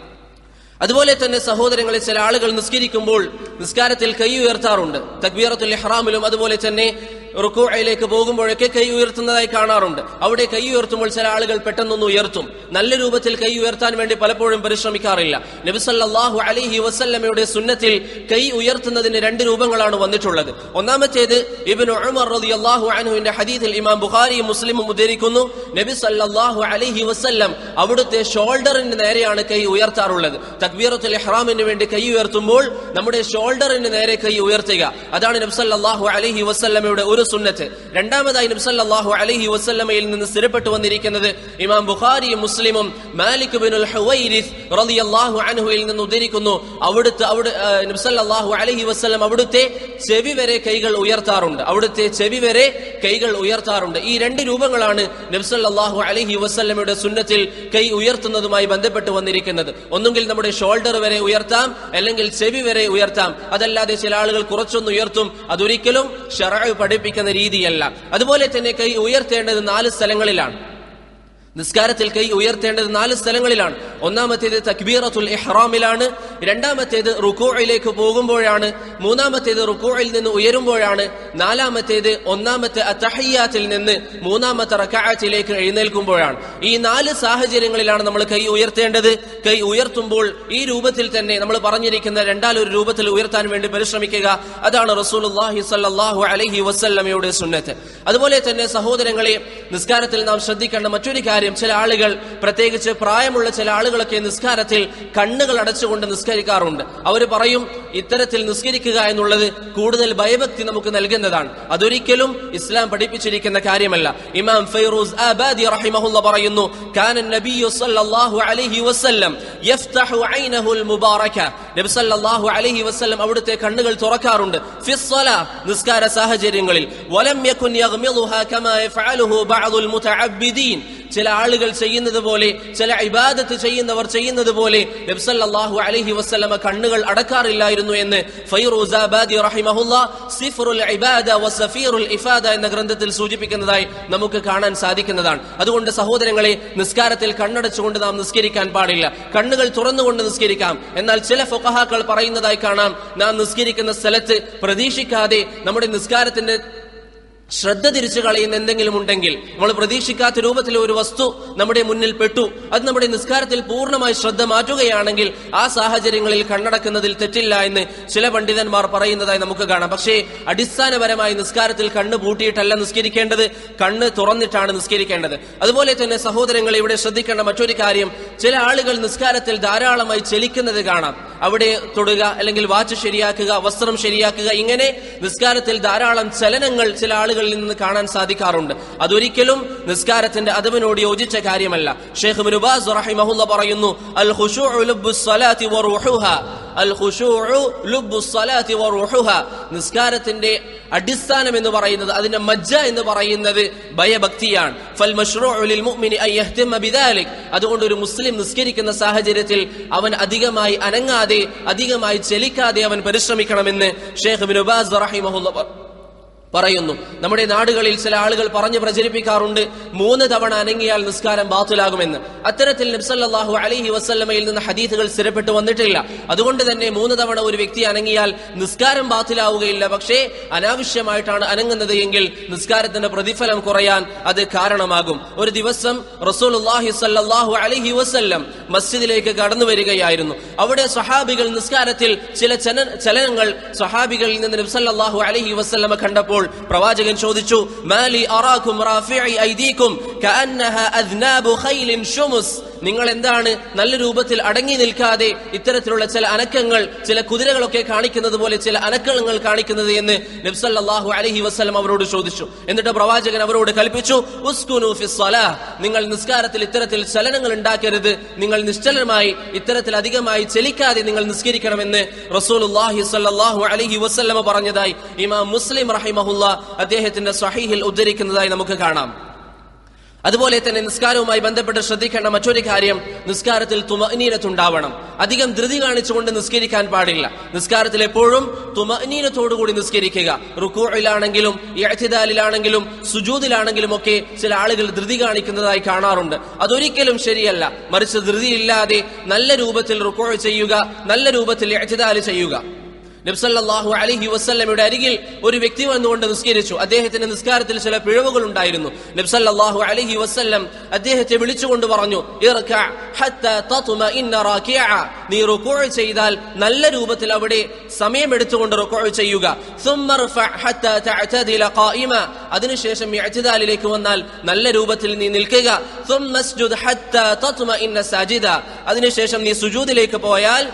അതുപോലെ തന്നെ സഹോദരങ്ങളെ ചില ആളുകൾ നിസ്കരിക്കുമ്പോൾ നിസ്കാരത്തിൽ കൈ ഉയർത്താറുണ്ട് തക്ബീറത്തുൽ ഇഹ്റാമിലും അതുപോലെ തന്നെ റുക്കോയിലേക്ക് പോകുമ്പോഴൊക്കെ കൈ ഉയർത്തുന്നതായി കാണാറുണ്ട് അവിടെ കൈ ഉയർത്തുമ്പോൾ ചില ആളുകൾ പെട്ടെന്നൊന്ന് ഉയർത്തും നല്ല രൂപത്തിൽ കൈ ഉയർത്താൻ വേണ്ടി പലപ്പോഴും പരിശ്രമിക്കാറില്ല നബിസല്ലാഹു അലിഹി വസല്ലമയുടെ സുന്നത്തിൽ കൈ ഉയർത്തുന്നതിന് രണ്ട് രൂപങ്ങളാണ് വന്നിട്ടുള്ളത് ഒന്നാമത്തേത് ഇബിൻ ഉമർ റളിയല്ലാഹു അൻഹുവിന്റെ ഹദീസിൽ ഇമാം ബുഖാരിയും മുസ്ലിമും ഉദ്ധരിക്കുന്നു നബി സല്ലല്ലാഹു അലൈഹി വസല്ലം അവിടുത്തെ ഷോൾഡറിന് നേരെയാണ് കൈ ഉയർത്താറുള്ളത് തക്ബീറത്തുൽ ഇഹ്റാമിന് വേണ്ടി കൈ ഉയർത്തുമ്പോൾ നമ്മുടെ ഷോൾഡറിന് നേരെ കൈ ഉയർത്തുക അതാണ് നബി സല്ലല്ലാഹു അലൈഹി വസല്ലമയുടെ ഒരു സുന്നത്ത് രണ്ടാമതായി നബി സല്ലല്ലാഹു അലൈഹി വസല്ലമയിൽ നിന്ന് സ്ഥിരപ്പെട്ടു വന്നിരിക്കുന്നത് ഇമാം ബുഖാരിയും മുസ്ലിമും മാലിക് ബിനുൽ ഹുവൈരിസ് റളിയല്ലാഹു അൻഹുവിൽ നിന്ന് ഉദ്ധരിക്കുന്നു അവിടുത്തെ അവിടെ ആ, നബി സല്ലല്ലാഹു അലൈഹി വസല്ലം അവിടുത്തെ ചെവി വരെ കൈകൾ ഉയർത്താറുണ്ട് അവിടുത്തെ ചെവി വരെ കൈകൾ ഉയർത്താറുണ്ട് ഈ രണ്ട് രൂപങ്ങളാണ് നബി സല്ലല്ലാഹു അലൈഹി വസല്ലമയുടെ സുന്നത്തിൽ കൈ ഉയർത്തുന്നതുമായി ബന്ധപ്പെട്ട് വന്നിരിക്കുന്നത് ഒന്നുകിൽ നമ്മുടെ ഷോൾഡർ വരെ ഉയർത്താം അല്ലെങ്കിൽ ചെവി വരെ ഉയർത്താം അതല്ലാതെ ചില ആളുകൾ കുറച്ചൊന്ന് ഉയർത്തും അതൊരിക്കലും ഷറഅ് പഠിപ്പിക്കുന്ന രീതിയല്ല അതുപോലെ തന്നെ കൈ ഉയർത്തേണ്ടത് നാല് സ്ഥലങ്ങളിലാണ് നിസ്കാരത്തിൽ കൈ ഉയർത്തേണ്ടത് നാല് സ്ഥലങ്ങളിലാണ് ഒന്നാമത്തേത് തക്ബീറത്തുൽ ഇഹ്റാമിലാണ് രണ്ടാമത്തേത് റുക്കോയിലേക്ക് പോകുമ്പോഴാണ് മൂന്നാമത്തേത് റുക്കോയിൽ നിന്ന് ഉയരുമ്പോഴാണ് നാലാമത്തേത് ഒന്നാമത്തെ അത്തഹയ്യാത്തിൽ നിന്ന് മൂന്നാമത്തെ റക്കായത്തിലേക്ക് എഴുന്നേൽക്കുമ്പോഴാണ് ഈ നാല് സാഹചര്യങ്ങളിലാണ് നമ്മൾ കൈ ഉയർത്തേണ്ടത് കൈ ഉയർത്തുമ്പോൾ ഈ രൂപത്തിൽ തന്നെ നമ്മൾ പറഞ്ഞിരിക്കുന്ന രണ്ടാലൊരു രൂപത്തിൽ ഉയർത്താൻ വേണ്ടി പരിശ്രമിക്കുക അതാണ് റസൂലുള്ളാഹി സ്വല്ലല്ലാഹു അലൈഹി വസല്ലമയുടെ സുന്നത്ത് അതുപോലെ തന്നെ സഹോദരങ്ങളെ നിസ്കാരത്തിൽ നാം ശ്രദ്ധിക്കേണ്ട മറ്റൊരു കാര്യം ചില ആളുകൾ പ്രത്യേകിച്ച് പ്രായമുള്ള ചില ആളുകൾ ആളുകളൊക്കെ നിസ്കാരത്തിൽ കണ്ണുകൾ അടച്ചുകൊണ്ട് നിസ്കരിക്കാറുണ്ട് അവർ പറയും ഇത്തരത്തിൽ നിസ്കരിക്കുക എന്നുള്ളത് കൂടുതൽ ഭയഭക്തി നമുക്ക് നൽകുന്നതാണ് അതൊരിക്കലും ഇസ്ലാം പഠിപ്പിച്ചിരിക്കുന്ന കാര്യമല്ല ഇമാം ഫൈറൂസ് ആബാദി റഹിമഹുല്ല പറയുന്നു കാന നബിയു സല്ലല്ലാഹു അലൈഹി വസല്ലം യഫ്തഹു ഐനഹുൽ മുബാറക നബി സല്ലല്ലാഹു അലൈഹി വസല്ലം അവിടുത്തെ കണ്ണുകൾ തുറക്കാറുണ്ട് ഫിസ്സലാ നിസ്കാര സാഹചര്യങ്ങളിൽ വലം യകുൻ യഗ്മിളുഹാ കമാ യഫഅലുഹു ബഅദുൽ മുതഅബ്ബിദീൻ ചില ആളുകൾ ചെയ്യുന്നത് പോലെ ചില ഇബാദത്ത് ചെയ്യുന്നവർ ചെയ്യുന്നത് പോലെ നബ്സല്ലാഹു അലൈഹി വസ്ലമ കണ്ണുകൾ അടക്കാറില്ലായിരുന്നു എന്ന് ഫൈറൂസ് ആബാദി റഹിമഹുല്ല സിഫറുൽ ഇബാദ വസഫീറുൽ ഇഫാദ എന്ന ഗ്രന്ഥത്തിൽ സൂചിപ്പിക്കുന്നതായി നമുക്ക് കാണാൻ സാധിക്കുന്നതാണ് അതുകൊണ്ട് സഹോദരങ്ങളെ നിസ്കാരത്തിൽ കണ്ണടച്ചുകൊണ്ട് നാം നിസ്കരിക്കാൻ പാടില്ല കണ്ണുകൾ തുറന്നുകൊണ്ട് നിസ്കരിക്കാം എന്നാൽ ചില ഫുഖഹാക്കൾ പറയുന്നതായി കാണാം നാം നിസ്കരിക്കുന്ന സ്ഥലത്ത് പ്രതീക്ഷിക്കാതെ നമ്മുടെ നിസ്കാരത്തിന്റെ ശ്രദ്ധ തിരിച്ചു കളയുന്ന എന്തെങ്കിലും ഉണ്ടെങ്കിൽ നമ്മൾ പ്രതീക്ഷിക്കാത്ത രൂപത്തിൽ ഒരു വസ്തു നമ്മുടെ മുന്നിൽ പെട്ടു അത് നമ്മുടെ നിസ്കാരത്തിൽ പൂർണ്ണമായി ശ്രദ്ധ മാറ്റുകയാണെങ്കിൽ ആ സാഹചര്യങ്ങളിൽ കണ്ണടക്കുന്നതിൽ തെറ്റില്ല എന്ന് ചില പണ്ഡിതന്മാർ പറയുന്നതായി നമുക്ക് കാണാം പക്ഷേ അടിസ്ഥാനപരമായി നിസ്കാരത്തിൽ കണ്ണ് പൂട്ടിയിട്ടല്ല നിസ്കരിക്കേണ്ടത് കണ്ണ് തുറന്നിട്ടാണ് നിസ്കരിക്കേണ്ടത് അതുപോലെ തന്നെ സഹോദരങ്ങൾ ഇവിടെ ശ്രദ്ധിക്കേണ്ട മറ്റൊരു കാര്യം ചില ആളുകൾ നിസ്കാരത്തിൽ ധാരാളമായി ചലിക്കുന്നത് കാണാം അവിടെ തൊടുക അല്ലെങ്കിൽ വാച്ച് ശരിയാക്കുക വസ്ത്രം ശരിയാക്കുക ഇങ്ങനെ നിസ്കാരത്തിൽ ധാരാളം ചലനങ്ങൾ ചില ആളുകളിൽ നിന്ന് കാണാൻ സാധിക്കാറുണ്ട് അതൊരിക്കലും നിസ്കാരത്തിന്റെ അതവിനോട് യോജിച്ച കാര്യമല്ല ഷെയ്ഖ് മുനുബാസ് റഹിമഹുല്ല പറയുന്നു അൽ ഖുശൂഉ ലുബ്ബുസ് സ്വലാത്തി വറുഹുഹ അൽ ഖുശൂഉ ലുബ്ബുസ് സ്വലാത്തി വറുഹുഹ നിസ്കാരത്തിന്റെ അടിസ്ഥാനം എന്ന് പറയുന്നത് അതിന്റെ മജ്ജ എന്ന് പറയുന്നത് ഭയഭക്തിയാണ് ഫൽ മഷ്റൂഉ ലിൽ മുഅ്മിനി അൻ യഹ്തമ ബിദാലിക് അതുകൊണ്ട് ഒരു മുസ്ലിം നിസ്കരിക്കുന്ന സാഹചര്യത്തിൽ അവൻ അധികമായി അനങ്ങാതെ അധികമായി ചലിക്കാതെ അവൻ പരിശ്രമിക്കണമെന്ന് ഷെയ്ഖ് ബിൻ ഉബാസ് റഹിമഹുല്ല പ- പറയുന്നു നമ്മുടെ നാടുകളിൽ ചില ആളുകൾ പറഞ്ഞു പ്രചരിപ്പിക്കാറുണ്ട് മൂന്ന് തവണ അനങ്ങിയാൽ നിസ്കാരം ബാത്തിലാകുമെന്ന് അത്തരത്തിൽ നബ്സല്ലാഹു അലൈഹി വസല്ലമയിൽ നിന്ന് ഹദീഥുകൾ സ്ഥിരപ്പെട്ടു വന്നിട്ടില്ല അതുകൊണ്ട് തന്നെ മൂന്ന് തവണ ഒരു വ്യക്തി അനങ്ങിയാൽ നിസ്കാരം ബാത്തിലാവുകയില്ല പക്ഷേ അനാവശ്യമായിട്ടാണ് അനങ്ങുന്നത് എങ്കിൽ നിസ്കാരത്തിന്റെ പ്രതിഫലം കുറയാൻ അത് കാരണമാകും ഒരു ദിവസം റസൂലുള്ളാഹി സല്ലല്ലാഹു അലൈഹി വസല്ലം മസ്ജിദിലേക്ക് കടന്നു വരികയായിരുന്നു അവിടെ സഹാബികൾ നിസ്കാരത്തിൽ ചില ചലന- ചലനങ്ങൾ സഹാബികളിൽ നിന്ന് നബ്സല്ലാഹു അലൈഹി വസല്ലമ കണ്ടപ്പോൾ പ്രവാചകൻ ചോദിച്ചു മാലി അറാക്കും റാഫിഇ ഐദീക്കും കഅന്നഹ അദ്നാബു ഖൈലിൻ ഷുമുസ് നിങ്ങൾ എന്താണ് നല്ല രൂപത്തിൽ അടങ്ങി നിൽക്കാതെ ഇത്തരത്തിലുള്ള ചില അനക്കങ്ങൾ ചില കുതിരകളൊക്കെ കാണിക്കുന്നത് പോലെ ചില അനക്കങ്ങൾ കാണിക്കുന്നത് എന്ന് നബ്സല്ലാഹു അലഹി വസ്ലം അവരോട് ചോദിച്ചു എന്നിട്ട് പ്രവാചകൻ അവരോട് കൽപ്പിച്ചു ഉസ്കുനു ഫി സ്വലാഹ്. നിങ്ങൾ നിസ്കാരത്തിൽ ഇത്തരത്തിൽ ചലനങ്ങൾ ഉണ്ടാക്കരുത് നിങ്ങൾ നിശ്ചലമായി ഇത്തരത്തിൽ അധികമായി ചലിക്കാതെ നിങ്ങൾ നിസ്കരിക്കണമെന്ന് റസൂലുള്ളാഹി സ്വല്ലല്ലാഹു അലൈഹി വസല്ലമ പറഞ്ഞതായി ഇമാം മുസ്ലിം റഹിമഹുല്ല അദ്ദേഹത്തിന്റെ സ്വഹീഹിൽ ഉദ്ധരിക്കുന്നതായി നമുക്ക് കാണാം അതുപോലെ തന്നെ നിസ്കാരവുമായി ബന്ധപ്പെട്ട് ശ്രദ്ധിക്കേണ്ട മറ്റൊരു കാര്യം നിസ്കാരത്തിൽ തുമനീനത്തുണ്ടാവണം അധികം ധൃതി കാണിച്ചുകൊണ്ട് നിസ്കരിക്കാൻ പാടില്ല നിസ്കാരത്തിൽ എപ്പോഴും തുമനീനത്തോടുകൂടി നിസ്കരിക്കുക റുക്കൂഴിലാണെങ്കിലും ഇഴത്തിദാലിലാണെങ്കിലും സുജൂദിലാണെങ്കിലും ഒക്കെ ചില ആളുകൾ ധൃതി കാണിക്കുന്നതായി കാണാറുണ്ട് അതൊരിക്കലും ശരിയല്ല മറിച്ച് ധൃതിയില്ലാതെ നല്ല രൂപത്തിൽ റുക്കോൾ ചെയ്യുക നല്ല രൂപത്തിൽ ഇഴത്തിദാല് ചെയ്യുക നബ്സല്ലാഹു അലഹി വസ്ല്ലമയുടെ അരികിൽ ഒരു വ്യക്തി വന്നുകൊണ്ട് നിസ്കരിച്ചു അദ്ദേഹത്തിന്റെ നിസ്കാരത്തിൽ ചില പിഴവുകൾ ഉണ്ടായിരുന്നു നബ്സല്ലാഹു അലഹി വസ്ല്ലം അദ്ദേഹത്തെ വിളിച്ചുകൊണ്ട് പറഞ്ഞു "ഇർക ഹത്ത തത്മഇന്ന റാകിഅ." നീ റുക്കോൾ ചെയ്താൽ നല്ല രൂപത്തിൽ അവിടെ സമയമെടുത്തുകൊണ്ട് റുക്കോൾ ചെയ്യുക ثم ارفع حتى تعتدل قائما. അതിനുശേഷം ഇഅ്തിദാലിലേക്ക് വന്നാൽ നല്ല രൂപത്തിൽ നീ നിൽക്കുക ثم اسجد حتى تطمئن ساجدا. അതിനുശേഷം നീ സുജൂദിലേക്ക് പോയാൽ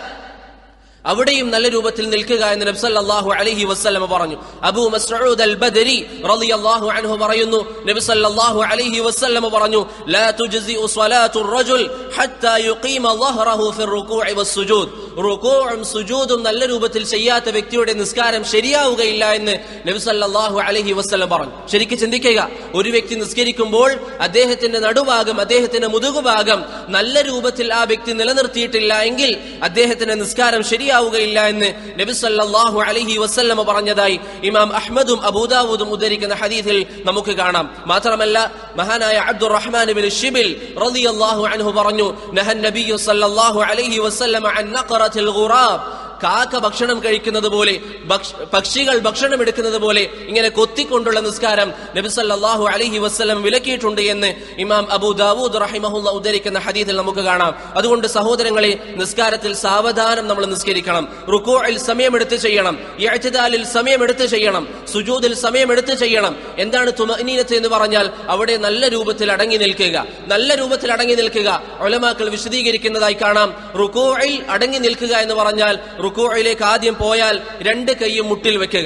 അവിടെയും നല്ല രൂപത്തിൽ നിൽക്കുക എന്ന് നബി സല്ലല്ലാഹു അലൈഹി വസല്ലമ പറഞ്ഞു അബൂ മസ്ഊദ് അൽ ബദരി റളിയല്ലാഹു അൻഹു പറയുന്നു നബി സല്ലല്ലാഹു അലൈഹി വസല്ലമ പറഞ്ഞു ലാ തുജ്സിഉ സ്വലാത്തു റജുൽ ഹത്താ യുഖീമ ളഹ്റഹു ഫി റുകൂഇ വസ്സുജൂദ് റുകൂഉം സുജൂദും നല്ല രൂപത്തിൽ ചെയ്യാത്ത വ്യക്തിയുടെ നിസ്കാരം ശരിയാവുകയില്ല എന്ന് നബി സല്ലല്ലാഹു അലൈഹി വസല്ലം പറഞ്ഞു ശരിക്കും ചിന്തിക്കുക ഒരു വ്യക്തി നിസ്കരിക്കുമ്പോൾ അദ്ദേഹത്തിന്റെ നടുഭാഗം അദ്ദേഹത്തിന്റെ മുതുകുഭാഗം നല്ല രൂപത്തിൽ ആ വ്യക്തി നിലനിർത്തിയിട്ടില്ല എങ്കിൽ അദ്ദേഹത്തിന്റെ നിസ്കാരം ശരിയാവുകയില്ല എന്ന് നബി സല്ലല്ലാഹു അലൈഹി വസല്ലമ പറഞ്ഞതായി ഇമാം അഹ്മദും അബൂദാവൂദും ഉദ്ധരിക്കുന്ന ഹദീസിൽ നമുക്ക് കാണാം മാത്രമല്ല മഹാനായ അബ്ദുറഹ്മാൻ ബിൻ ഷിബിൽ റളിയല്ലാഹു അൻഹു പറഞ്ഞു നഹൻ നബിയു സല്ലല്ലാഹു അലൈഹി വസല്ലമ അൻ നഖറത്തിൽ ഗുറാബ് കാക്ക ഭക്ഷണം കഴിക്കുന്നത് പോലെ ഭക്ഷ- പക്ഷികൾ ഭക്ഷണം എടുക്കുന്നത് പോലെ ഇങ്ങനെ കൊത്തിക്കൊണ്ടുള്ള നിസ്കാരം നബിസല്ലാഹു അലഹി വസ്ലം വിലക്കിയിട്ടുണ്ട് എന്ന് ഇമാം അബൂ ദാവൂദ് റഹിമഹുല്ല ഉദ്ധരിക്കുന്ന ഹദീദിൽ നമുക്ക് കാണാം അതുകൊണ്ട് സഹോദരങ്ങളെ നിസ്കാരത്തിൽ സാവധാനം നമ്മൾ നിസ്കരിക്കണം റുക്കോയിൽ സമയമെടുത്ത് ചെയ്യണം ഇഅ്തിദാലിൽ സമയമെടുത്ത് ചെയ്യണം സുജൂദിൽ സമയമെടുത്ത് ചെയ്യണം എന്താണ് തുമനീനത്ത് എന്ന് പറഞ്ഞാൽ അവിടെ നല്ല രൂപത്തിൽ അടങ്ങി നിൽക്കുക നല്ല രൂപത്തിൽ അടങ്ങി നിൽക്കുക ഒലമാക്കൾ വിശദീകരിക്കുന്നതായി കാണാം റുക്കോയിൽ അടങ്ങി നിൽക്കുക എന്ന് പറഞ്ഞാൽ റുക്കോയിലേക്ക് ആദ്യം പോയാൽ രണ്ട് കൈയും മുട്ടിൽ വെക്കുക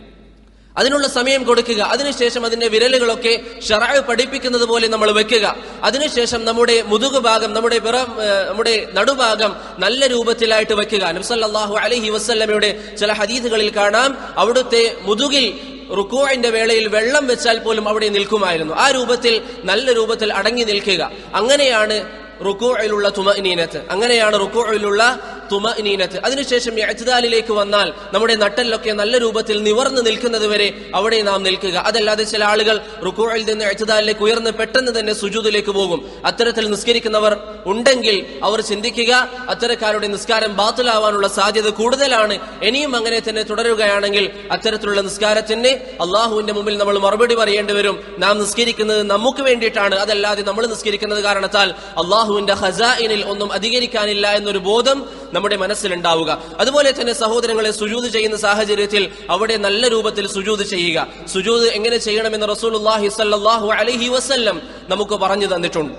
അതിനുള്ള സമയം കൊടുക്കുക അതിനുശേഷം അതിന്റെ വിരലുകളൊക്കെ ഷറാവ് പഠിപ്പിക്കുന്നത് പോലെ നമ്മൾ വെക്കുക അതിനുശേഷം നമ്മുടെ മുതുകു ഭാഗം നമ്മുടെ പിറ ഏഹ് നമ്മുടെ നടുഭാഗം നല്ല രൂപത്തിലായിട്ട് വെക്കുക നബ്സല്ലാഹു അലഹി വസ്ല്ലമയുടെ ചില ഹദീസുകളിൽ കാണാം അവിടുത്തെ മുതുകിൽ റുക്കോയിന്റെ വേളയിൽ വെള്ളം വെച്ചാൽ പോലും അവിടെ നിൽക്കുമായിരുന്നു ആ രൂപത്തിൽ നല്ല രൂപത്തിൽ അടങ്ങി നിൽക്കുക അങ്ങനെയാണ് റുക്കോയിലുള്ള തുമനീനത്ത് അങ്ങനെയാണ് റുക്കോയിലുള്ള തുമനീനത്ത് അതിനുശേഷം എഴുതാലിലേക്ക് വന്നാൽ നമ്മുടെ നട്ടലിലൊക്കെ നല്ല രൂപത്തിൽ നിവർന്നു നിൽക്കുന്നത് വരെ അവിടെ നാം നിൽക്കുക അതല്ലാതെ ചില ആളുകൾ റുക്കോയിൽ നിന്ന് എഴുതാലിലേക്ക് ഉയർന്ന് പെട്ടെന്ന് തന്നെ സുജൂദിലേക്ക് പോകും അത്തരത്തിൽ നിസ്കരിക്കുന്നവർ ഉണ്ടെങ്കിൽ അവർ ചിന്തിക്കുക അത്തരക്കാരുടെ നിസ്കാരം ബാത്തിലാവാനുള്ള സാധ്യത കൂടുതലാണ് ഇനിയും അങ്ങനെ തന്നെ തുടരുകയാണെങ്കിൽ അത്തരത്തിലുള്ള നിസ്കാരത്തിന് അള്ളാഹുവിന്റെ മുമ്പിൽ നമ്മൾ മറുപടി പറയേണ്ടി വരും നാം നിസ്കരിക്കുന്നത് നമുക്ക് വേണ്ടിയിട്ടാണ് അതല്ലാതെ നമ്മൾ നിസ്കരിക്കുന്നത് കാരണത്താൽ അള്ളാഹുവിന്റെ ഖസാഇനിൽ ഒന്നും അധികരിക്കാനില്ല എന്നൊരു ബോധം നമ്മുടെ മനസ്സിലുണ്ടാവുക അതുപോലെ തന്നെ സഹോദരങ്ങളെ സുജൂത് ചെയ്യുന്ന സാഹചര്യത്തിൽ അവിടെ നല്ല രൂപത്തിൽ സുജൂത് ചെയ്യുക സുജൂത് എങ്ങനെ ചെയ്യണമെന്ന് റസൂലുള്ളാഹി സ്വല്ലല്ലാഹു അലൈഹി വസല്ലം നമുക്ക് പറഞ്ഞു തന്നിട്ടുണ്ട്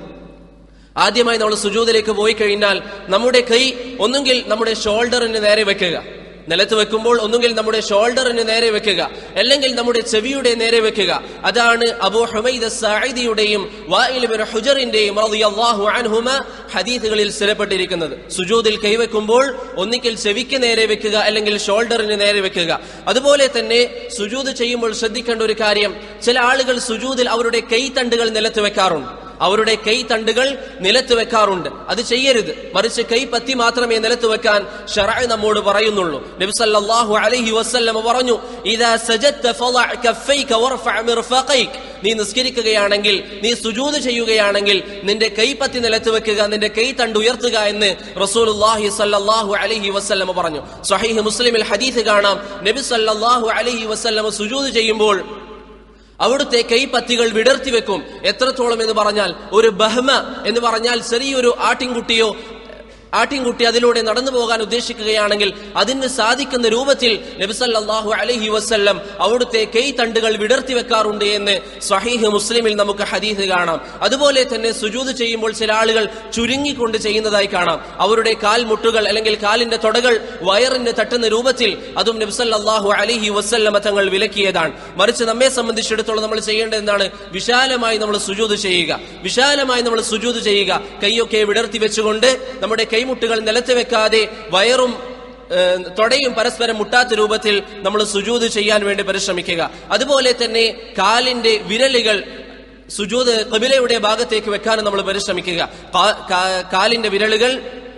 ആദ്യമായി നമ്മൾ സുജൂദിലേക്ക് പോയി കഴിഞ്ഞാൽ നമ്മുടെ കൈ ഒന്നുകിൽ നമ്മുടെ ഷോൾഡറിന് നേരെ വെക്കുക നിലത്ത് വെക്കുമ്പോൾ ഒന്നുകിൽ നമ്മുടെ ഷോൾഡറിന് നേരെ വെക്കുക അല്ലെങ്കിൽ നമ്മുടെ ചെവിയുടെ നേരെ വെക്കുക അതാണ് അബൂ ഹുമൈദ് സായിദിയുടെയും വായിൽ ബിൻ ഹുജറിന്റെയും റളിയല്ലാഹു അൻഹുമ ഹദീസുകളിൽ സ്ഥിരപ്പെട്ടിരിക്കുന്നത് സുജൂദിൽ കൈവെക്കുമ്പോൾ ഒന്നിക്കൽ ചെവിക്ക് നേരെ വെക്കുക അല്ലെങ്കിൽ ഷോൾഡറിന് നേരെ വെക്കുക അതുപോലെ തന്നെ സുജൂദ് ചെയ്യുമ്പോൾ ശ്രദ്ധിക്കേണ്ട ഒരു കാര്യം ചില ആളുകൾ സുജൂദിൽ അവരുടെ കൈത്തണ്ടുകൾ നിലത്ത് വെക്കാറുണ്ട് അവരുടെ കൈ തണ്ടുകൾ നിലത്ത് വെക്കാറുണ്ട് അത് ചെയ്യരുത് മറിച്ച് കൈ പത്തി മാത്രമേ നിലത്ത് വെക്കാൻ ഷറഅ് നമ്മോട് പറയുന്നുള്ളൂ നബി സല്ലല്ലാഹു അലൈഹി വസല്ലം പറഞ്ഞു ഇദാ സജദ്ത ഫളഅ കഫൈക വർഫഅ മിർഫഖൈക നീ നിസ്കരിക്കുകയാണെങ്കിൽ നീ സുജൂദ് ചെയ്യുകയാണെങ്കിൽ നിന്റെ കൈപ്പത്തി നിലത്ത് വെക്കുക നിന്റെ കൈ തണ്ട് ഉയർത്തുക എന്ന് റസൂലുള്ളാഹി സല്ലല്ലാഹു അലൈഹി വസല്ലം പറഞ്ഞു സ്വഹീഹ് മുസ്ലിമിൽ ഹദീസ് കാണാം നബി സല്ലല്ലാഹു അലൈഹി വസല്ലം സുജൂദ് ചെയ്യുമ്പോൾ അവിടുത്തെ കൈപ്പത്തികൾ വിടർത്തി വെക്കും എത്രത്തോളം എന്ന് പറഞ്ഞാൽ ഒരു ബഹ്മ എന്ന് പറഞ്ഞാൽ ചെറിയൊരു ആട്ടിൻകുട്ടിയോ ആട്ടിൻകുട്ടി അതിലൂടെ നടന്നു പോകാൻ ഉദ്ദേശിക്കുകയാണെങ്കിൽ അതിന് സാധിക്കുന്ന രൂപത്തിൽ നബിസല്ലാഹു അലഹി വസ്ല്ലം അവിടുത്തെ കൈ തണ്ടുകൾ വിടർത്തി വെക്കാറുണ്ട് എന്ന് സ്വഹീഹ് മുസ്ലിമിൽ നമുക്ക് ഹദീസ് കാണാം അതുപോലെ തന്നെ സുജൂത് ചെയ്യുമ്പോൾ ചില ആളുകൾ ചുരുങ്ങിക്കൊണ്ട് ചെയ്യുന്നതായി കാണാം അവരുടെ കാൽമുട്ടുകൾ അല്ലെങ്കിൽ കാലിന്റെ തൊടകൾ വയറിന് തട്ടുന്ന രൂപത്തിൽ അതും നബ്സല്ലാഹു അലഹി വസ്ല്ലമ തങ്ങൾ വിലക്കിയതാണ് മറിച്ച് നമ്മെ സംബന്ധിച്ചിടത്തോളം നമ്മൾ ചെയ്യേണ്ടത് എന്താണ് വിശാലമായി നമ്മൾ സുജൂത് ചെയ്യുക വിശാലമായി നമ്മൾ സുജൂത് ചെയ്യുക കൈയൊക്കെ വിടർത്തി വെച്ചുകൊണ്ട് നമ്മുടെ കൈമുട്ടുകൾ നിലത്ത് വെക്കാതെ വയറും ഏഹ്, തൊടയും പരസ്പരം മുട്ടാത്ത രൂപത്തിൽ നമ്മൾ സുജൂത് ചെയ്യാൻ വേണ്ടി പരിശ്രമിക്കുക അതുപോലെ തന്നെ കാലിന്റെ വിരലുകൾ സുജൂത് കബിലയുടെ ഭാഗത്തേക്ക് വെക്കാനും നമ്മൾ പരിശ്രമിക്കുക കാ- കാ- കാലിന്റെ വിരലുകൾ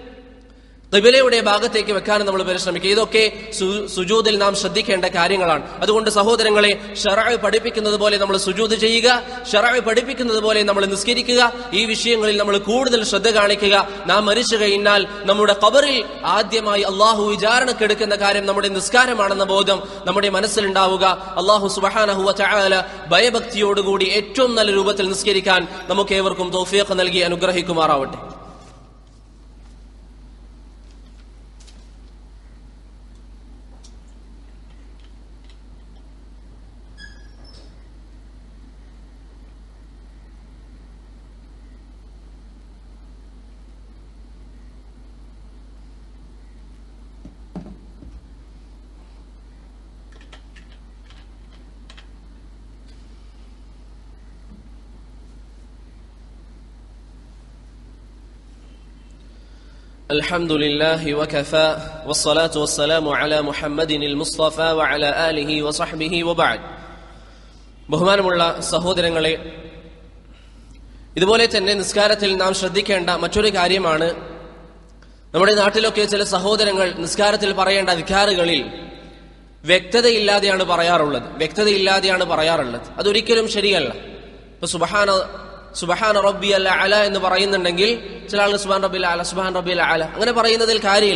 കിബിലയുടെ ഭാഗത്തേക്ക് വെക്കാനും നമ്മൾ പരിശ്രമിക്കുക ഇതൊക്കെ സു- സുജൂദിൽ നാം ശ്രദ്ധിക്കേണ്ട കാര്യങ്ങളാണ് അതുകൊണ്ട് സഹോദരങ്ങളെ ഷറഅ് പഠിപ്പിക്കുന്നത് പോലെ നമ്മൾ സുജൂദ് ചെയ്യുക ഷറഅ് പഠിപ്പിക്കുന്നത് പോലെ നമ്മൾ നിസ്കരിക്കുക ഈ വിഷയങ്ങളിൽ നമ്മൾ കൂടുതൽ ശ്രദ്ധ കാണിക്കുക നാം മരിച്ചു കഴിഞ്ഞാൽ നമ്മുടെ ഖബറിൽ ആദ്യമായി അള്ളാഹു വിചാരണക്കെടുക്കുന്ന കാര്യം നമ്മുടെ നിസ്കാരമാണെന്ന ബോധം നമ്മുടെ മനസ്സിലുണ്ടാവുക അള്ളാഹു സുബഹാനഹുവ ചായാല ഭയഭക്തിയോടുകൂടി ഏറ്റവും നല്ല രൂപത്തിൽ നിസ്കരിക്കാൻ നമുക്ക് ഏവർക്കും തോഫിയൊക്കെ നൽകി അനുഗ്രഹിക്കുമാറാവട്ടെ الحمد لله وكفى والصلاة والسلام على محمد المصطفى وعلى آله وصحبه وبعد ബഹുമാനമുള്ള സഹോദരങ്ങളെ ഇതുപോലെ തന്നെ നിസ്കാരത്തിൽ നാം ശ്രദ്ധിക്കേണ്ട മറ്റൊരു കാര്യമാണ് നമ്മുടെ നാട്ടിലൊക്കെ ചില സഹോദരങ്ങൾ നിസ്കാരത്തിൽ പറയേണ്ട അധികാറുകളിൽ വ്യക്തതയില്ലാതെയാണ് പറയാറുള്ളത് വ്യക്തതയില്ലാതെയാണ് പറയാറുള്ളത് അതൊരിക്കലും ശരിയല്ല ഇപ്പൊ സുബഹാന സുബഹാന റബ്ബി അല്ല അല എന്ന് പറയുന്നുണ്ടെങ്കിൽ ചില ആളുകൾ സുബാൻ റബ്ബി അല സുബാൻ റബ്ബി അല അങ്ങനെ പറയുന്നതിൽ കാര്യമില്ല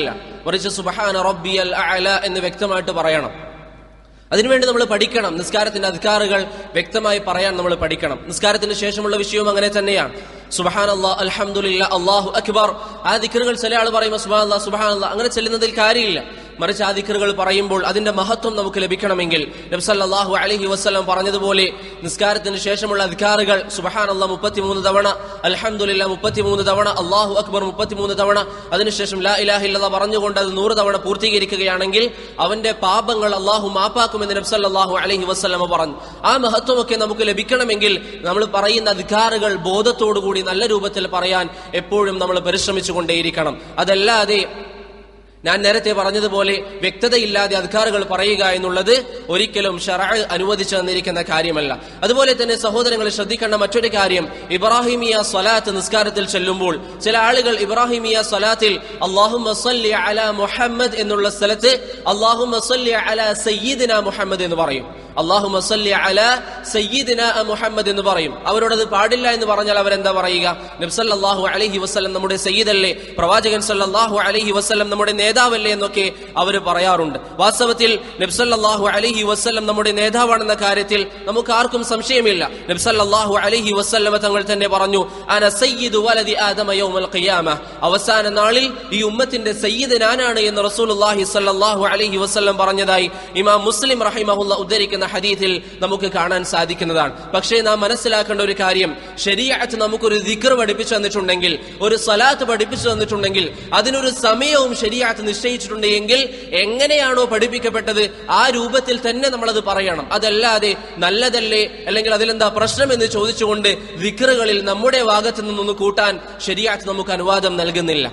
മറിച്ച് സുബഹാന റബ്ബിയൽ അഅല എന്ന് വ്യക്തമായിട്ട് പറയണം അതിനുവേണ്ടി നമ്മൾ പഠിക്കണം നിസ്കാരത്തിന്റെ അധികാറുകൾ വ്യക്തമായി പറയാൻ നമ്മൾ പഠിക്കണം നിസ്കാരത്തിന് ശേഷമുള്ള വിഷയവും അങ്ങനെ തന്നെയാണ് സുബഹാൻ അള്ളാഹ് അലഹമുല്ല അള്ളാഹു അക്ബർ ആ ദിക്കറുകൾ ചില ആൾ പറയുമ്പോൾ സുബാൻ അള്ളാഹ് സുബഹാൻ അള്ളാഹ് അങ്ങനെ ചെല്ലുന്നതിൽ കാര്യമില്ല മറിച്ച് ആ ദിക്കറുകൾ പറയുമ്പോൾ അതിന്റെ മഹത്വം നമുക്ക് ലഭിക്കണമെങ്കിൽ നബ്സല്ലാഹു അലഹി വസ്ലം പറഞ്ഞതുപോലെ നിസ്കാരത്തിന് ശേഷമുള്ള അധികാറുകൾ സുബഹാൻ അള്ളാഹ് മുപ്പത്തിമൂന്ന് തവണ അലഹമുല്ല മുപ്പത്തിമൂന്ന് തവണ അള്ളാഹു അക്ബർ മുപ്പത്തിമൂന്ന് തവണ അതിനുശേഷം ലാ ഇലാഹില്ല പറഞ്ഞുകൊണ്ട് അത് നൂറ് തവണ പൂർത്തീകരിക്കുകയാണെങ്കിൽ അവന്റെ പാപങ്ങൾ അള്ളാഹു മാപ്പാക്കുമെന്ന് നബ്സല്ലാഹു അലഹി വസ്ലമ പറഞ്ഞു ആ മഹത്വമൊക്കെ നമുക്ക് ലഭിക്കണമെങ്കിൽ നമ്മൾ പറയുന്ന അധികാറുകൾ ബോധത്തോടുകൂടി നല്ല രൂപത്തിൽ പറയാൻ എപ്പോഴും നമ്മൾ പരിശ്രമിച്ചുകൊണ്ടേയിരിക്കണം അതല്ലാതെ ഞാൻ നേരത്തെ പറഞ്ഞതുപോലെ വ്യക്തതയില്ലാതെ അധികാറുകൾ പറയുക എന്നുള്ളത് ഒരിക്കലും ഷറ അനുവദിച്ചു തന്നിരിക്കുന്ന കാര്യമല്ല അതുപോലെ തന്നെ സഹോദരങ്ങൾ ശ്രദ്ധിക്കേണ്ട മറ്റൊരു കാര്യം ഇബ്രാഹിമിയ സ്വലാത്ത് നിസ്കാരത്തിൽ ചെല്ലുമ്പോൾ ചില ആളുകൾ ഇബ്രാഹിമിയ സ്വലാത്തിൽ അള്ളാഹു അല മുഹമ്മദ് എന്നുള്ള സ്ഥലത്ത് അള്ളാഹു അല സയ്യിദിന മുഹമ്മദ് എന്ന് പറയും അള്ളാഹു അല സയ്യിദിന മുഹമ്മദ് എന്ന് പറയും അവരോടത് പാടില്ല എന്ന് പറഞ്ഞാൽ അവരെന്താ പറയുക നബ്സല്ലാഹു അലഹി വസ്ലം നമ്മുടെ സയ്യിദല്ലേ പ്രവാചകൻ സല്ലാഹു അലഹി വസ്ലം നമ്മുടെ നേതാവല്ലേ എന്നൊക്കെ അവർ പറയാറുണ്ട് വാസ്തവത്തിൽ നബ്സല്ലാഹു അലഹി വസ്ലം നമ്മുടെ നേതാവാണെന്ന കാര്യത്തിൽ നമുക്ക് ആർക്കും സംശയമില്ല നബ്സല്ലാഹു അലഹി വസ്ലമ തങ്ങൾ തന്നെ പറഞ്ഞു അന സയ്യിദു വലതി ആദമ യൗമൽ ഖിയാമ അവസാന നാളിൽ ഈ ഉമ്മത്തിന്റെ സയ്യിദ് ഞാനാണ് എന്ന് റസൂലുള്ളാഹി സ്വല്ലല്ലാഹു അലൈഹി വസല്ലം പറഞ്ഞതായി ഇമാം മുസ്ലിം റഹിമഹുല്ല ഉദ്ധരിക്കുന്ന ഹദീസിൽ നമുക്ക് കാണാൻ സാധിക്കുന്നതാണ് പക്ഷേ നാം മനസ്സിലാക്കേണ്ട ഒരു കാര്യം ശരീഅത്ത് നമുക്കൊരു ദിക്ർ പഠിപ്പിച്ചു തന്നിട്ടുണ്ടെങ്കിൽ ഒരു സലാത്ത് പഠിപ്പിച്ചു തന്നിട്ടുണ്ടെങ്കിൽ അതിനൊരു സമയവും ശരീഅത്ത് നിശ്ചയിച്ചിട്ടുണ്ട് എങ്കിൽ എങ്ങനെയാണോ പഠിപ്പിക്കപ്പെട്ടത് ആ രൂപത്തിൽ തന്നെ നമ്മളത് പറയണം അതല്ലാതെ നല്ലതല്ലേ അല്ലെങ്കിൽ അതിലെന്താ പ്രശ്നം എന്ന് ചോദിച്ചുകൊണ്ട് ദിക്റുകളിൽ നമ്മുടെ ഭാഗത്തു നിന്നൊന്ന് കൂട്ടാൻ ശരിയാത്ത് നമുക്ക് അനുവാദം നൽകുന്നില്ല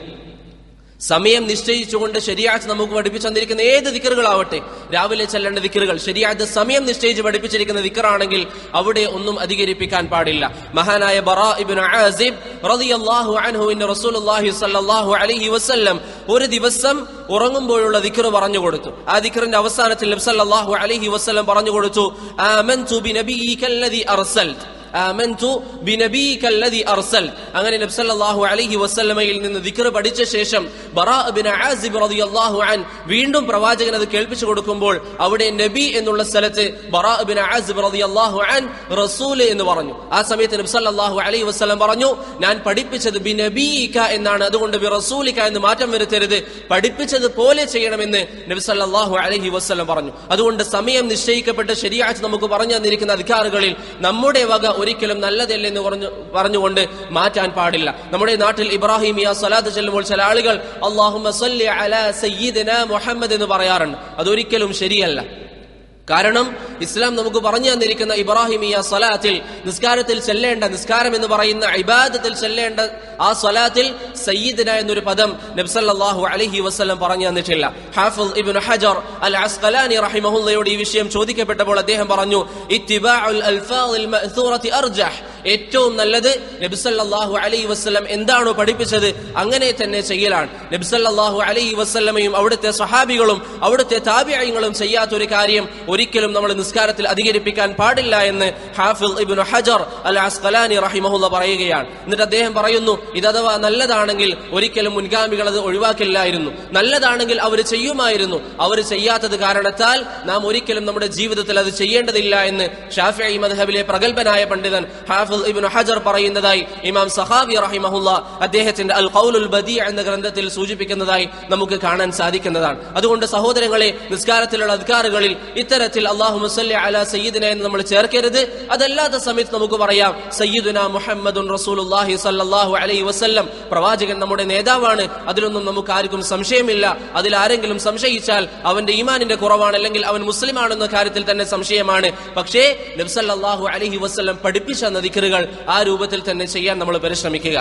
സമയം നിശ്ചയിച്ചുകൊണ്ട് ശരിയാഴ്ച നമുക്ക് പഠിപ്പിച്ചു തന്നിരിക്കുന്ന ഏത് ദിക്കറുകളാവട്ടെ രാവിലെ ചെല്ലേണ്ട ദിക്കറുകൾ ശരിയാഴ്ച സമയം നിശ്ചയിച്ച് പഠിപ്പിച്ചിരിക്കുന്ന ദിക്കറാണെങ്കിൽ അവിടെ ഒന്നും അധികരിപ്പിക്കാൻ പാടില്ല മഹാനായ ബറാ ഇബ്നു ആസിബ് റളിയല്ലാഹു അൻഹുവിന്റെ റസൂലുള്ളാഹി സ്വല്ലല്ലാഹു അലൈഹി വസല്ലം ഒരു ദിവസം ഉറങ്ങുമ്പോഴുള്ള ദിക്കർ പറഞ്ഞു കൊടുത്തു ആ ദിക്കറിന്റെ അവസാനത്തിൽ നബി സല്ലല്ലാഹു അലൈഹി വസല്ലം പറഞ്ഞു കൊടുത്തു ആമൻതു ബിനബിയിക്കല്ലദി അർസൽത് ആമൻതു ബിനബീക അല്ലദി അർസൽ അങ്ങനെ നബി സല്ലല്ലാഹു അലൈഹി വസല്ലമയിൽ നിന്ന് ദിക്ർ പഠിച്ച ശേഷം ബറാ ബിൻ ആസിബ് റളിയല്ലാഹു അൻ വീണ്ടും പ്രവാചകൻ അത് കേൾപ്പിച്ചു കൊടുക്കുമ്പോൾ അവിടെ നബി എന്നുള്ള സ്ഥലത്ത് ബറാ ബിൻ ആസിബ് റളിയല്ലാഹു അൻ റസൂൽ എന്ന് പറഞ്ഞു ആ സമയത്ത് നബി സല്ലല്ലാഹു അലൈഹി വസല്ലം പറഞ്ഞു ഞാൻ പഠിപ്പിച്ചത് ബിനബീക എന്നാണ് അതുകൊണ്ട് ബി റസൂലിക എന്ന് മാറ്റം വരുത്തരുത് പഠിപ്പിച്ചത് പോലെ ചെയ്യണമെന്ന് നബി സല്ലല്ലാഹു അലൈഹി വസല്ലം പറഞ്ഞു അതുകൊണ്ട് സമയം നിശ്ചയിക്കപ്പെട്ട ശരിയാഴ്ച നമുക്ക് പറഞ്ഞു തന്നിരിക്കുന്ന അധികാറുകളിൽ നമ്മുടെ വക ഒരിക്കലും നല്ലതല്ല എന്ന് പറഞ്ഞു പറഞ്ഞുകൊണ്ട് മാറ്റാൻ പാടില്ല നമ്മുടെ നാട്ടിൽ ഇബ്രാഹിമിയ സലാത്ത് ചെല്ലുമ്പോൾ ചില ആളുകൾ അള്ളാഹുമ്മ സല്ലി അലാ സയ്യിദിന മുഹമ്മദ് എന്ന് പറയാറുണ്ട് അതൊരിക്കലും ശരിയല്ല കാരണം ഇസ്ലാം നമുക്ക് പറഞ്ഞു തന്നിരിക്കുന്ന ഇബ്രാഹിമിയ സലാത്തിൽ നിസ്കാരത്തിൽ ചെല്ലേണ്ട നിസ്കാരം എന്ന് പറയുന്ന ഇബാദത്തിൽ ചെല്ലേണ്ട ആ സലാത്തിൽ സയ്യിദിന എന്നൊരു പദം നബ്സല്ലാഹു അലഹി വസ്ലം പറഞ്ഞു തന്നിട്ടില്ല ഹാഫിൽ ഇബിൻ ഹജർ അൽ അസ്കലാനി റഹിമഹുല്ലയോട് ഈ വിഷയം ചോദിക്കപ്പെട്ടപ്പോൾ അദ്ദേഹം പറഞ്ഞു ഇത്തിബാഉൽ അൽഫാദിൽ മഅ്സൂറത്തി അർജഹ് ഏറ്റവും നല്ലത് നബിസല്ലാഹു അലൈഹി വസ്ലം എന്താണോ പഠിപ്പിച്ചത് അങ്ങനെ തന്നെ ചെയ്യലാണ് നബിസല്ലാഹു അലൈഹി വസ്ലമയും അവിടുത്തെ സഹാബികളും അവിടുത്തെ താബിയങ്ങളും ചെയ്യാത്ത ഒരു കാര്യം ഒരിക്കലും നമ്മൾ നിസ്കാരത്തിൽ അധികരിപ്പിക്കാൻ പാടില്ല എന്ന് ഹാഫിൽ ഇബിൻ ഹജർ അൽ അസ്കലാനി റഹിമഹുല്ല പറയുകയാണ് എന്നിട്ട് അദ്ദേഹം പറയുന്നു ഇതഥവാ നല്ലതാണെങ്കിൽ ഒരിക്കലും മുൻഗാമികൾ അത് ഒഴിവാക്കില്ലായിരുന്നു നല്ലതാണെങ്കിൽ അവർ ചെയ്യുമായിരുന്നു അവർ ചെയ്യാത്തത് കാരണത്താൽ നാം ഒരിക്കലും നമ്മുടെ ജീവിതത്തിൽ അത് ചെയ്യേണ്ടതില്ല എന്ന് ഷാഫി മദ്ഹബിലെ പ്രഗത്ഭനായ പണ്ഡിതൻ ഹാഫിൽ ഇബിൻ ഹജർ പറയുന്നതായി ഇമാം സഹാബി റഹിമഹുല്ല അദ്ദേഹത്തിന്റെ അൽ ഖൗലുൽ ബദി എന്ന ഗ്രന്ഥത്തിൽ സൂചിപ്പിക്കുന്നതായി നമുക്ക് കാണാൻ സാധിക്കുന്നതാണ് അതുകൊണ്ട് സഹോദരങ്ങളെ നിസ്കാരത്തിലുള്ള അധികാറുകളിൽ ഇത്തരത്തിൽ അള്ളാഹു മുസല്ലി അല സയ്യിദിന എന്ന് നമ്മൾ ചേർക്കരുത് അതല്ലാത്ത സമയത്ത് നമുക്ക് പറയാം സയ്യിദുന മുഹമ്മദുൻ റസൂലുള്ളാഹി സല്ലല്ലാഹു അലൈഹി വസല്ലം പ്രവാചകൻ നമ്മുടെ നേതാവാണ് അതിലൊന്നും നമുക്ക് ആർക്കും സംശയമില്ല അതിൽ ആരെങ്കിലും സംശയിച്ചാൽ അവന്റെ ഈമാനിന്റെ കുറവാണ് അല്ലെങ്കിൽ അവൻ മുസ്ലിമാണെന്ന കാര്യത്തിൽ തന്നെ സംശയമാണ് പക്ഷേ നബ്സല്ലാഹു അലൈഹി വസല്ലം പഠിപ്പിച്ച നദിക്കറുകൾ ആ രൂപത്തിൽ തന്നെ ചെയ്യാൻ നമ്മൾ പരിശ്രമിക്കുക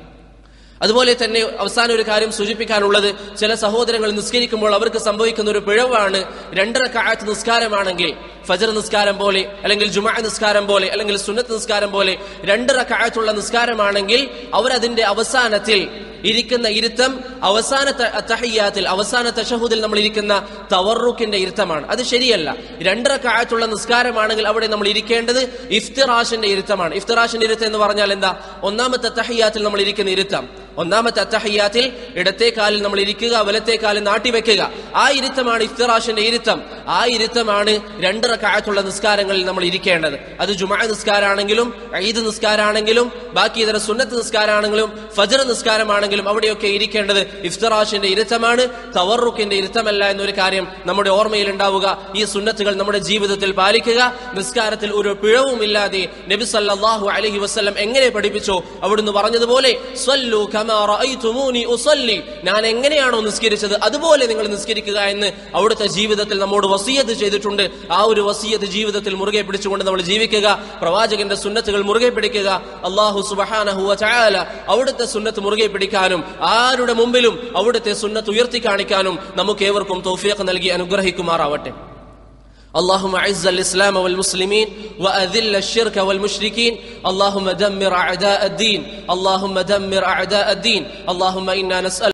അതുപോലെ തന്നെ അവസാന ഒരു കാര്യം സൂചിപ്പിക്കാനുള്ളത് ചില സഹോദരങ്ങൾ നിസ്കരിക്കുമ്പോൾ അവർക്ക് സംഭവിക്കുന്ന ഒരു പിഴവാണ് രണ്ടര കാലത്ത് നിസ്കാരമാണെങ്കിൽ ഫജർ നിസ്കാരം പോലെ അല്ലെങ്കിൽ ജുമാ നിസ്കാരം പോലെ അല്ലെങ്കിൽ സുന്നത്ത് നിസ്കാരം പോലെ രണ്ടര കാലത്തുള്ള നിസ്കാരമാണെങ്കിൽ അവരതിന്റെ അവസാനത്തിൽ ഇരിക്കുന്ന ഇരുത്തം അവസാന തഹയ്യാത്തിൽ അവസാന തഷഹുദിൽ നമ്മൾ ഇരിക്കുന്ന തവറുക്കിന്റെ ഇരുത്തമാണ് അത് ശരിയല്ല രണ്ടര കാലത്തുള്ള നിസ്കാരമാണെങ്കിൽ അവിടെ നമ്മൾ ഇരിക്കേണ്ടത് ഇഫ്തിറാഷിന്റെ ഇരുത്തമാണ് ഇഫ്തിറാഷിന്റെ ഇരുത്തം എന്ന് പറഞ്ഞാൽ എന്താ ഒന്നാമത്തെ തഹയ്യാത്തിൽ നമ്മൾ ഇരിക്കുന്ന ഇരുത്തം ഒന്നാമത്തെ അത്തഹയ്യാത്തിൽ ഇടത്തെ കാലിൽ നമ്മൾ ഇരിക്കുക വലത്തെ കാലിൽ നാട്ടിവെക്കുക ആ ഇരുത്തമാണ് ഇഫ്തിറാഷിന്റെ ഇരുത്തം ആ ഇരുത്തമാണ് രണ്ട് റക്കായത്തുള്ള നിസ്കാരങ്ങളിൽ നമ്മൾ ഇരിക്കേണ്ടത് അത് ജുമാ നിസ്കാരാണെങ്കിലും ഈദ് നിസ്കാരാണെങ്കിലും ബാക്കി ഇതര സുന്നത്ത് നിസ്കാരാണെങ്കിലും ഫജർ നിസ്കാരമാണെങ്കിലും അവിടെയൊക്കെ ഇരിക്കേണ്ടത് ഇഫ്തിറാഷിന്റെ ഇരുത്തമാണ് തവറുക്കിന്റെ ഇരുത്തമല്ല എന്നൊരു കാര്യം നമ്മുടെ ഓർമ്മയിൽ ഉണ്ടാവുക ഈ സുന്നത്തുകൾ നമ്മുടെ ജീവിതത്തിൽ പാലിക്കുക നിസ്കാരത്തിൽ ഒരു പിഴവുമില്ലാതെ നബി സല്ലല്ലാഹു അലൈഹി വസല്ലം എങ്ങനെ പഠിപ്പിച്ചോ അവിടുന്ന് പറഞ്ഞതുപോലെ സ്വല്ലു കമാ റഅയ്തുമൂനി ഉസല്ലി ഞാൻ എങ്ങനെയാണോ നിസ്കരിച്ചത് അതുപോലെ നിങ്ങൾ നിസ്കരിക്കുക എന്ന് അവിടുത്തെ ജീവിതത്തിൽ നമ്മോട് വസീയത്ത് ചെയ്തിട്ടുണ്ട് ആ ഒരു വസീയത്ത് ജീവിതത്തിൽ മുറുകെ പിടിച്ചുകൊണ്ട് നമ്മൾ ജീവിക്കുക പ്രവാചകന്റെ സുന്നത്തുകൾ മുറുകെ പിടിക്കുക അള്ളാഹു സുബ്ഹാനഹു വ തആല അവിടുത്തെ സുന്നത്ത് മുറുകെ പിടിക്കാനും ആരുടെ മുമ്പിലും അവിടുത്തെ സുന്നത്ത് ഉയർത്തി കാണിക്കാനും നമുക്ക് ഏവർക്കും തൗഫീഖ് നൽകി അനുഗ്രഹിക്കുമാറാവട്ടെ اللهم اعز الاسلام والمسلمين واذل الشرك والمشركين اللهم دمر اعداء الدين اللهم دمر اعداء الدين اللهم انا نسال